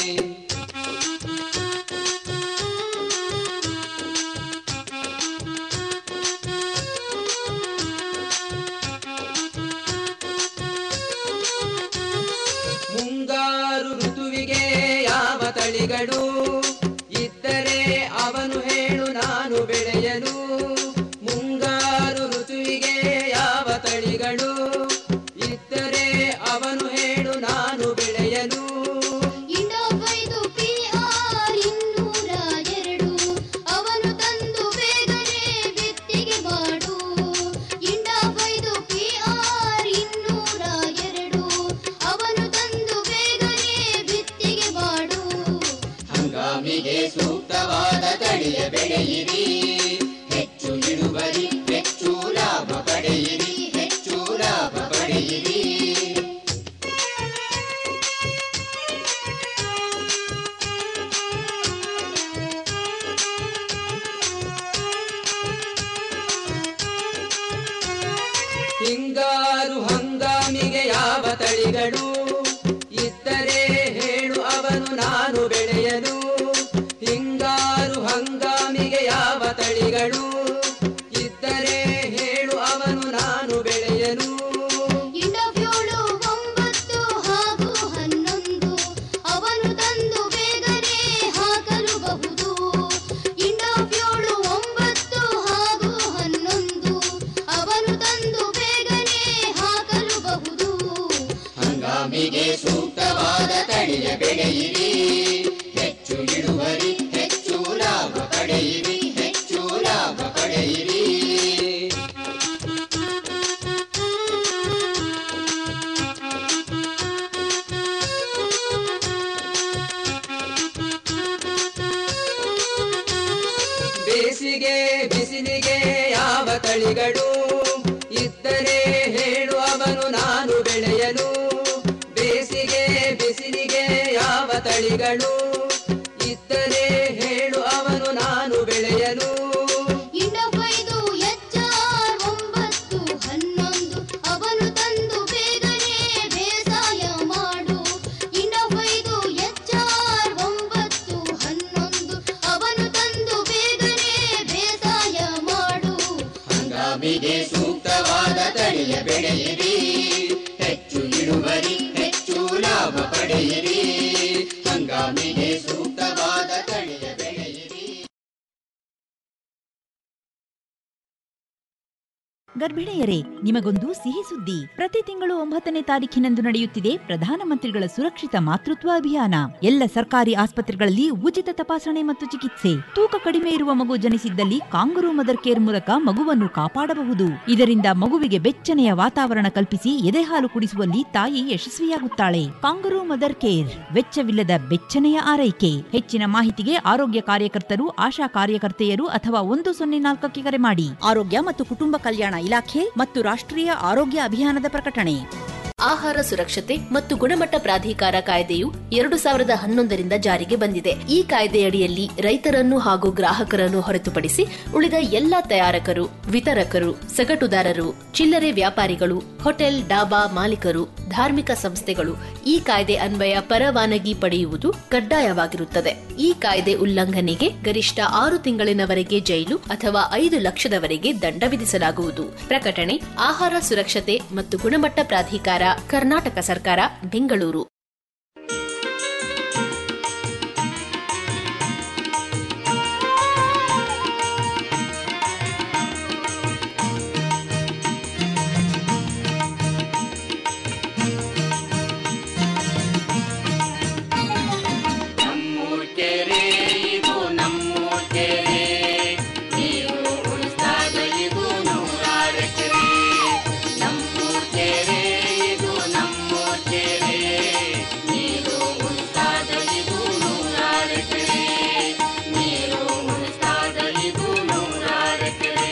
O: ಮುಂಗಾರು ಋತುವಿಗೆ ಯಾವ ತಳಿಗಳು ಇದ್ದರೆ ಅವನು ಹೇಳು ನಾನು ಬೆಳೆಯಲು ಮುಂಗಾರು ಋತುವಿಗೆ ಯಾವ ತಳಿಗಳು ಇದ್ದರೆ ಅವನು ಹೇಳು ನಾನು ಬೆಳೆಯಲು
P: ಇಂಡೋಫೈದು ಪಿಆರ್ ಇನ್ನೂರ ಎರಡು ಅವನು ತಂದು ಬೇಗನೆ ಬಿತ್ತಿಗೆ ಮಾಡು ಇಂಡೋಫೈದು ಪಿಆರ್ ಇನ್ನೂರ ಎರಡು ಅವನು ತಂದು ಬೇಗನೆ ಬಿತ್ತಿಗೆ ಮಾಡು
N: ಹಂಗಾಮಿಗೆ ಸೂಕ್ತವಾದ ತಳಿಯ ಬೆಳೆಯಿರಿ ಹೆಚ್ಚು ಇಳುವರಿ ಹೆಚ್ಚು ಲಾಭ ಪಡೆಯಿರಿ ಹೆಚ್ಚು ಲಾಭ ಪಡೆಯಿರಿ
O: ಹಿಂಗಾರು ಹಂಗಾಮಿಗೆ ಯಾವ ತಳಿಗಳು ಇದ್ದರೆ ಹೇಳು ಅವನು ನಾನು ಬೆಳೆಯಲು ಹಿಂಗಾರು ಹಂಗಾಮಿಗೆ ಯಾವ ತಳಿಗಳು ಇದ್ದರೆ ಹೇಳು ಅವನು ನಾನು ಬೆಳೆಯಲು
P: ಇಂಡೋಫ್ಯೂಳು ಒಂಬತ್ತು ಹಾಗೂ ಹನ್ನೊಂದು ಅವನು ತಂದು ಬೇಗನೆ ಹಾಕಲು ಬಹುದು ಇಂಡೋಫ್ಯೂಳು ಒಂಬತ್ತು ಹಾಗೂ ಹನ್ನೊಂದು ಅವನು ತಂದು ಬೇಗನೆ ಹಾಕಲು ಬಹುದು
N: ಹಂಗಾಮಿಗೆ ಸೂಕ್ತವಾದ ತಳಿಯ ಬೆಳೆಯಿರಿ ಹೆಚ್ಚು ಇಳುವರಿ ಹೆಚ್ಚು ಲಾಭ ಪಡೆಯಿರಿ ಹೆಚ್ಚು ಲಾಭ ಪಡೆಯಿರಿ
O: ಬಿಸಿಲಿಗೆ ಯಾವ ತಳಿಗಳು ಇದ್ದರೆ ಹೇಳು ಅವನು ನಾನು ಬೆಳೆಯಲು ಬೇಸಿಗೆ ಬಿಸಿಲಿಗೆ ಯಾವ ತಳಿಗಳು ಇದ್ದರೆ ಹೇಳು ಅವನು ನಾನು ಬೆಳೆಯಲು
P: ಇಂಡಫೈದು ಎಚ್ಆರ್ ಒಂಬತ್ತು ಹನ್ನೊಂದು ಅವನು ತಂದು ಬೇಗನೆ ಬೇಸಾಯ ಮಾಡು ಇಂಡಫೈದು ಎಚ್ಆರ್ ಒಂಬತ್ತು ಹನ್ನೊಂದು ಅವನು ತಂದು ಬೇಗನೆ ಬೇಸಾಯ ಮಾಡು
N: ಹಂಗಾಮಿಗೆ ಸೂಕ್ತವಾದ ತಳಿಯ ಬೆಳೆಯಿರಿ ಹೆಚ್ಚು ಇಳುವರಿ ಹೆಚ್ಚು ಲಾಭ ಪಡೆಯಿರಿ ಹಂಗಾಮಿಗೆ ಸೂಕ್ತವಾದ ತಳಿಯ ಬೆಳೆಯಿರಿ
Q: ಗರ್ಭಿಣಿಯರೇ ನಿಮಗೊಂದು ಸಿಹಿ ಸುದ್ದಿ ಪ್ರತಿ ತಿಂಗಳು ಒಂಬತ್ತನೇ ತಾರೀಖಿನಂದು ನಡೆಯುತ್ತಿದೆ ಪ್ರಧಾನಮಂತ್ರಿಗಳ ಸುರಕ್ಷಿತ ಮಾತೃತ್ವ ಅಭಿಯಾನ ಎಲ್ಲ ಸರ್ಕಾರಿ ಆಸ್ಪತ್ರೆಗಳಲ್ಲಿ ಉಚಿತ ತಪಾಸಣೆ ಮತ್ತು ಚಿಕಿತ್ಸೆ ತೂಕ ಕಡಿಮೆ ಇರುವ ಮಗು ಜನಿಸಿದ್ದಲ್ಲಿ ಕಾಂಗರು ಮದರ್ ಕೇರ್ ಮೂಲಕ ಮಗುವನ್ನು ಕಾಪಾಡಬಹುದು ಇದರಿಂದ ಮಗುವಿಗೆ ಬೆಚ್ಚನೆಯ ವಾತಾವರಣ ಕಲ್ಪಿಸಿ ಎದೆಹಾಲು ಕುಡಿಸುವಲ್ಲಿ ತಾಯಿ ಯಶಸ್ವಿಯಾಗುತ್ತಾಳೆ ಕಾಂಗರು ಮದರ್ ಕೇರ್ ವೆಚ್ಚವಿಲ್ಲದ ಬೆಚ್ಚನೆಯ ಆರೈಕೆ ಹೆಚ್ಚಿನ ಮಾಹಿತಿಗೆ ಆರೋಗ್ಯ ಕಾರ್ಯಕರ್ತರು ಆಶಾ ಕಾರ್ಯಕರ್ತೆಯರು ಅಥವಾ ಒಂದು ಸೊನ್ನೆ ನಾಲ್ಕಕ್ಕೆ ಕರೆ ಮಾಡಿ ಆರೋಗ್ಯ ಮತ್ತು ಕುಟುಂಬ ಕಲ್ಯಾಣ ಇಲಾಖೆ ಮತ್ತು ರಾಷ್ಟ್ರೀಯ ಆರೋಗ್ಯ ಅಭಿಯಾನದ ಪ್ರಕಟಣೆ
R: ಆಹಾರ ಸುರಕ್ಷತೆ ಮತ್ತು ಗುಣಮಟ್ಟ ಪ್ರಾಧಿಕಾರ ಕಾಯ್ದೆಯು ಎರಡು ಸಾವಿರದ ಹನ್ನೊಂದರಿಂದ ಜಾರಿಗೆ ಬಂದಿದೆ ಈ ಕಾಯ್ದೆಯಡಿಯಲ್ಲಿ ರೈತರನ್ನು ಹಾಗೂ ಗ್ರಾಹಕರನ್ನು ಹೊರತುಪಡಿಸಿ ಉಳಿದ ಎಲ್ಲಾ ತಯಾರಕರು ವಿತರಕರು ಸಗಟುದಾರರು ಚಿಲ್ಲರೆ ವ್ಯಾಪಾರಿಗಳು ಹೋಟೆಲ್ ಡಾಬಾ ಮಾಲೀಕರು ಧಾರ್ಮಿಕ ಸಂಸ್ಥೆಗಳು ಈ ಕಾಯ್ದೆ ಅನ್ವಯ ಪರವಾನಗಿ ಪಡೆಯುವುದು ಕಡ್ಡಾಯವಾಗಿರುತ್ತದೆ ಈ ಕಾಯ್ದೆ ಉಲ್ಲಂಘನೆಗೆ ಗರಿಷ್ಠ ಆರು ತಿಂಗಳಿನವರೆಗೆ ಜೈಲು ಅಥವಾ ಐದು ಲಕ್ಷದವರೆಗೆ ದಂಡ ವಿಧಿಸಲಾಗುವುದು ಪ್ರಕಟಣೆ ಆಹಾರ ಸುರಕ್ಷತೆ ಮತ್ತು ಗುಣಮಟ್ಟ ಪ್ರಾಧಿಕಾರ ಕರ್ನಾಟಕ ಸರ್ಕಾರ ಬೆಂಗಳೂರು
N: ನಮ್ಮೂರ್ ಕೆರೆ ಇದು ನಮ್ಮೂರ್ ಕೆರೆ ನೀರು ಉಳಿಸ್ದಾಗ ಇದು ನೂರಾರು ಎಕರೆ ನಮ್ಮೂರ್ ಕೆರೆ ಇದು ನಮ್ಮೂರ್ ಕೆರೆ ನೀರು ಉಳಿಸ್ದಾಗ ಇದು ನೂರಾರು ಎಕರೆ ನೀರು ಉಳಿಸ್ದಾಗ ಇದು ನೂರಾರು ಎಕರೆ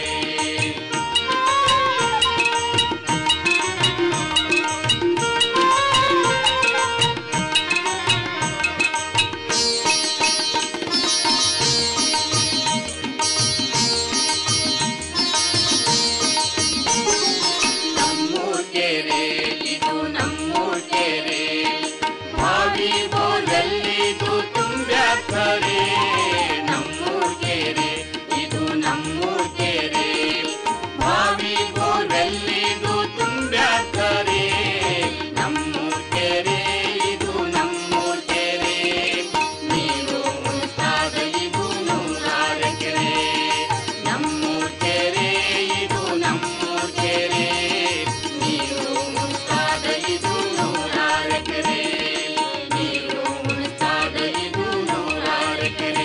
N: ನಮ್ಮೂರ್ ಕೆರೆ ಇದು ನಮ್ಮೂರ್ ಕೆರೆ ಬಾವಿ ಬೋರ್ವೆಲ್ಲಿದು ತುಂಬ್ಯಾಕರೆ ನಮ್ಮೂರ್ ಕೆರೆ ಇದು ನಮ್ಮೂರ್ ಕೆರೆ ಬಾವಿ ಬೋರ್ವೆಲ್ಲಿದು ತುಂಬ್ಯಾಕರೆ ನಮ್ಮೂರ್ ಕೆರೆ ಇದು ನಮ್ಮೂರ್ ಕೆರೆ ನೀರು ಉಳಿಸ್ದಾಗ ಇದು ನೂರಾರು ಎಕರೆ ನಮ್ಮೂರ್ ಕೆರೆ ಇದು ನಮ್ಮೂರ್ ಕೆರೆ ನೀರು ಉಳಿಸ್ದಾಗ ಇದು ನೂರಾರು ಎಕರೆ ನೀರು ಉಳಿಸ್ದಾಗ ಇದು ನೂರಾರು ಎಕರೆ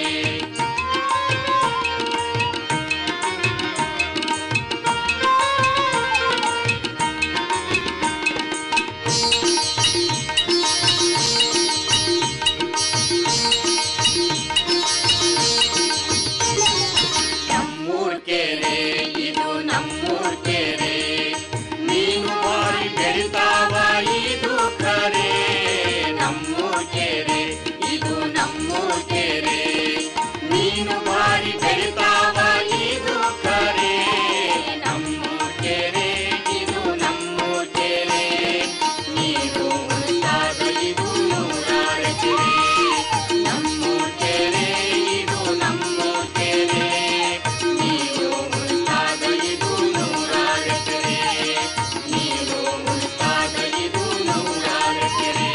N: ನಮ್ಮೂರ್ ಕೆರೆ ಇದು ನಮ್ಮೂರ್ ಕೆರೆ ಮೀನು ಬಾರಿ ಬೆಳಿತಾವ ಇದು ಕರೆ ನಮ್ಮೂರ್ ಕೆರೆ ಇದು ನಮ್ಮೂರ್ ಕೆರೆ ಮೀನು ಬಾರಿ ಬೆಳಿತಾವ ಇದು ಕರೆ ನಮ್ಮೂರ್ ಕೆರೆ ಇದು ನಮ್ಮೂರ್ ಕೆರೆ ನೀರು ಉಳಿದಾಗ ಇದು ನೂರಾರು ಎಕರೆ ನಮ್ಮೂರ್ ಕೆರೆ ಇದು ನಮ್ಮೂರ್ ಕೆರೆ ನೀರು ಉಳಿದಾಗ ಇದು ನೂರಾರು ಎಕರೆ ನೀರು ಉಳಿದಾಗ ಇದು ನೂರಾರು ಎಕರೆ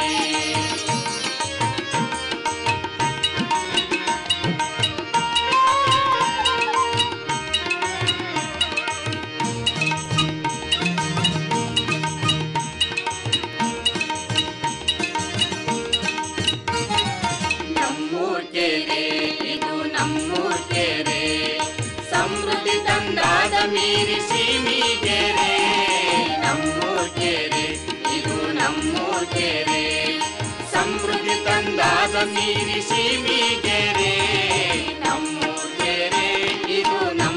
N: ನಮ್ಮೂರ್ ಕೆರೆ ಇದು ನಮ್ಮೂರ್ ಕೆರೆ ಸಮೃದ್ಧಿ ತಂದಾದ ಮೀರಿ ಸೀಮಿಗೆರೆ ನಮ್ಮೂರ್ ಕೆರೆ ಇದು ನಮ್ಮೂರ್ ಕೆರೆ ಸಮೃದ್ಧಿ ತಂದಾದ ಮೀರಿ ಸೀಮಿಗೆರೆ ನಮ್ಮೂರ್ ಕೆರೆ ಇದು ನಮ್ಮ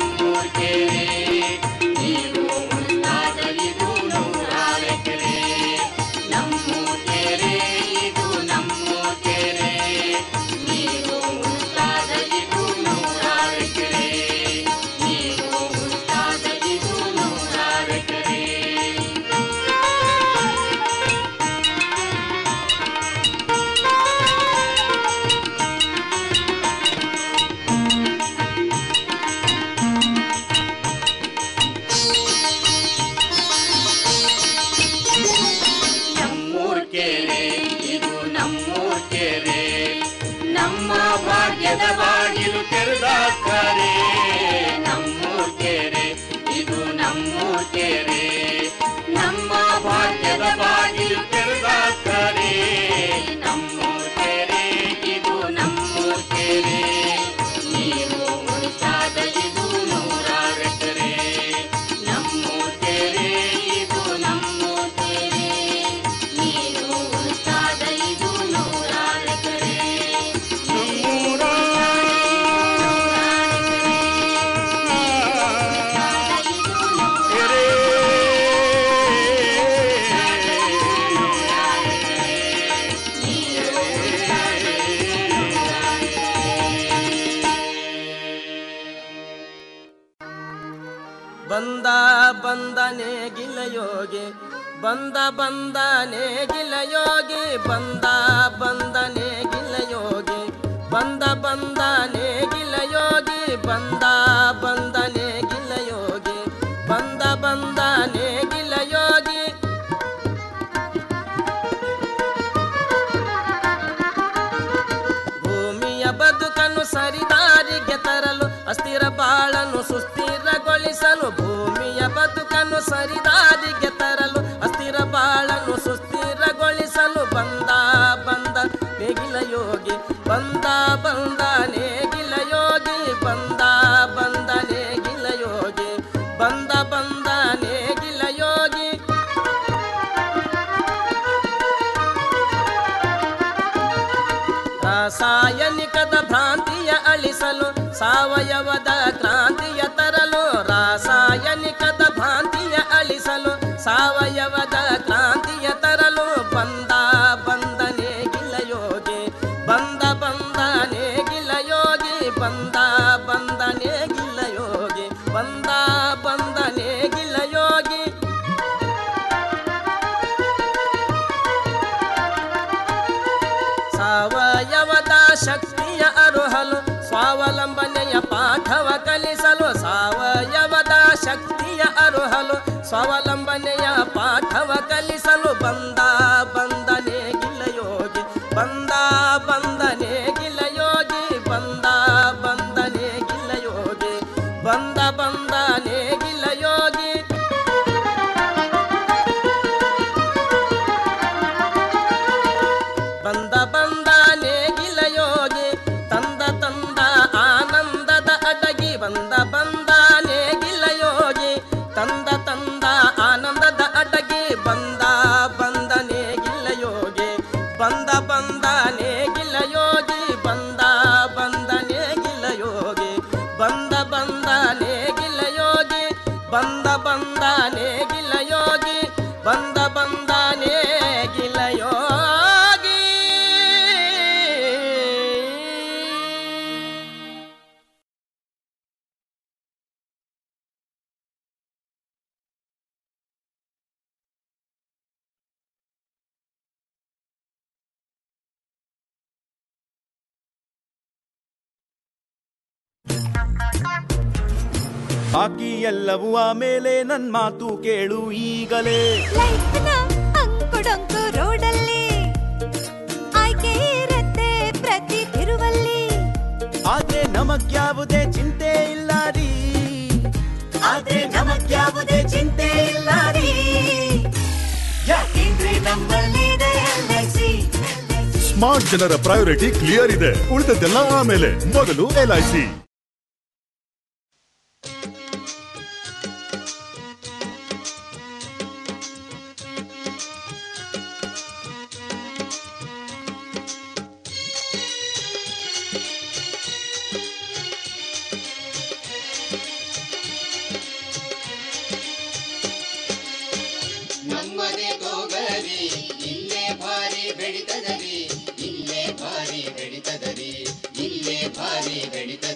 N: ಭಾಗ್ಯದ ಬಾಗಿಲು ತೆರೆದಾಕ್ತಾರೆ ನಮ್ಮೂರ್ ಕೆರೆ ಇದು ನಮ್ಮೂರ್ ಕೆರೆ ನಮ್ಮ ಭಾಗ್ಯದ ಬಾಗಿಲು ತೆರೆದಾಕ್ತಾರೆ ನಮ್ಮೂರ್ ಕೆರೆ ಇದು ನಮ್ಮೂರ್ ಕೆರೆ ನೀರು ಉಳಿತಾದ ಇದು ನೂರಾರು ಎಕರೆ ನಮ್ಮೂರ್ ಕೆರೆ ಇದು ನಮ್ಮೂರ್ ಕೆರೆ ನೀರು ಉಳಿತಾದ ಇದು ನೂರಾರು ಎಕರೆ
S: ಬಂದ ಬಂದನೆ ಗಿಲಯೋಗಿ ಬಂದ ಬಂದನೆ ಗಿಲಯೋಗಿ ಬಂದ ಬಂದನೆ ಗಿಲಯೋಗಿ ಬಂದ ಬಂದನೆ ಗಿಲಯೋಗಿ ಬಂದ ಬಂದನೆ ಗಿಲಯೋಗಿ ಬಂದ ಬಂದನೆ ಗಿಲಯೋಗಿ ಭೂಮಿಯ ಬದುಕನ್ನು ಸರಿದಾರಿಗೆ ತರಲು ಅಸ್ಥಿರ ಬಾಳನ್ನು ಸುಸ್ಥಿರಗೊಳಿಸಲು ಭೂಮಿಯ ಬದುಕನ್ನು ಸರಿದಾರಿಗೆ ತರಲು ಅಸ್ಥಿರ ಬಾಳನ್ನು ಸುಸ್ಥಿರಗೊಳಿಸಲು ಬಂದ ಬಂದ ನೇಗಿಲ ಯೋಗಿ ಬಂದ ಬಂದ ನೇಗಿಲ ಯೋಗಿ ಬಂದ ಬಂದ ನೇಗಿಲ ಯೋಗಿ ಬಂದ ಬಂದ ನೇಗಿಲ ಯೋಗಿ ರಾಸಾಯನಿಕದ ಭ್ರಾಂತಿಯ ಅಳಿಸಲು ಸಾವಯವದ ಕ್ರಾಂತಿಯ ತರಲು ರಾಸಾಯನಿಕದ ಭ್ರಾಂತಿಯ ಅಳಿಸಲು ಸಾವಯವದ ಕ್ರಾಂತಿಯ ತರಲು ಬಂದ ಬಂದನೆ ಗಿಲಯೋಗಿ ಬಂದ ಬಂದನೆ ಗಿಲಯೋಗಿ ಬಂದ ಬಂದನೆ ಗಿಲಯೋಗಿ ಬಂದ ಬಂದನೆ ಗಿಲಯೋಗಿ ಸಾವಯವದ ಶಕ್ತಿಯ ಅರುಹಲು ಸ್ವಾವಲಂಬನೆಯ ಪಾಠವ ಕಲಿಸಲು ಸಾವಯವದ ಶಕ್ತಿಯ ಅರುಹಲು ಸ್ವಾವಲಂಬನೆಯ ಪಾಠವ ಕಲಿಸಲು ಬಂದ ಬಂದನೆ ಗಿಲಯೋಗಿ ಬಂದ ಬಂದನೆ ಗಿಲಯೋಗಿ ಬಂದ ಬಂದನೆ ಗಿಲಯೋಗಿ ಬಂದ ಬಂದನೆ ಗಿಲಯೋಗಿ ಬಂದ ಬಂದ ನೇಗಿಲ ಯೋಗಿ ತಂದ ತಂದ ಆನಂದದ ಅಡಗಿ ಬಂದ ಬಂದ ನೇಗಿಲ ಯೋಗಿ ತಂದ ತಂದ ಆನಂದದ ಅಡಗಿ ಬಂದ ಬಂದ ನೇಗಿಲ ಯೋಗಿ ಬಂದ ಬಂದ ನೇಗಿಲ ಯೋಗಿ ಬಂದ ಬಂದ ನೇಗಿಲ ಯೋಗಿ ಬಂದ ಬಂದ ನೇಗಿಲ ಯೋಗಿ ಬಂದ ಬಂದ ನೇಗಿಲ ಯೋಗಿ ಬಂದ ಬಂದ ನೇಗಿಲ ಯೋಗಿ
T: ಬಾಕಿ ಎಲ್ಲವೂ ಆಮೇಲೆ ನನ್ ಮಾತು ಕೇಳು ಈಗಲೇ
U: ಲೈಫ್ನ ಅಂಕುಡೊಂಕು ರೋಡಲ್ಲಿ ಆಯ್ಕೆ ಇರತ್ತೆ ಪ್ರತಿ ತಿರುವಲ್ಲಿ
T: ಆದ್ರೆ ನಮಗ್ಯಾವುದೇ ಚಿಂತೆ ಇಲ್ಲ ರೀ ಆದ್ರೆ ನಮಗ್ಯಾವುದೇ ಚಿಂತೆ ಇಲ್ಲ ರೀ ಯಾಕೆಂದ್ರೆ ನಮ್ಮಲ್ಲಿದೆ LIC.
V: ಸ್ಮಾರ್ಟ್ ಜನರ ಪ್ರಯಾರಿಟಿ ಕ್ಲಿಯರ್ ಇದೆ ಉಳಿದದ್ದೆಲ್ಲ ಆಮೇಲೆ ಮೊದಲು ಎಲ್ಐಸಿ
N: ನಮ್ಮನೆ ತೋಗರಿ ಇಲ್ಲೇ ಭಾರಿ ಬೆಳಿತದರಿ ಇಲ್ಲೇ ಭಾರಿ ಬೆಳಿತದರಿ ಇಲ್ಲೇ ಭಾರಿ ಬೆಳಿತದರಿ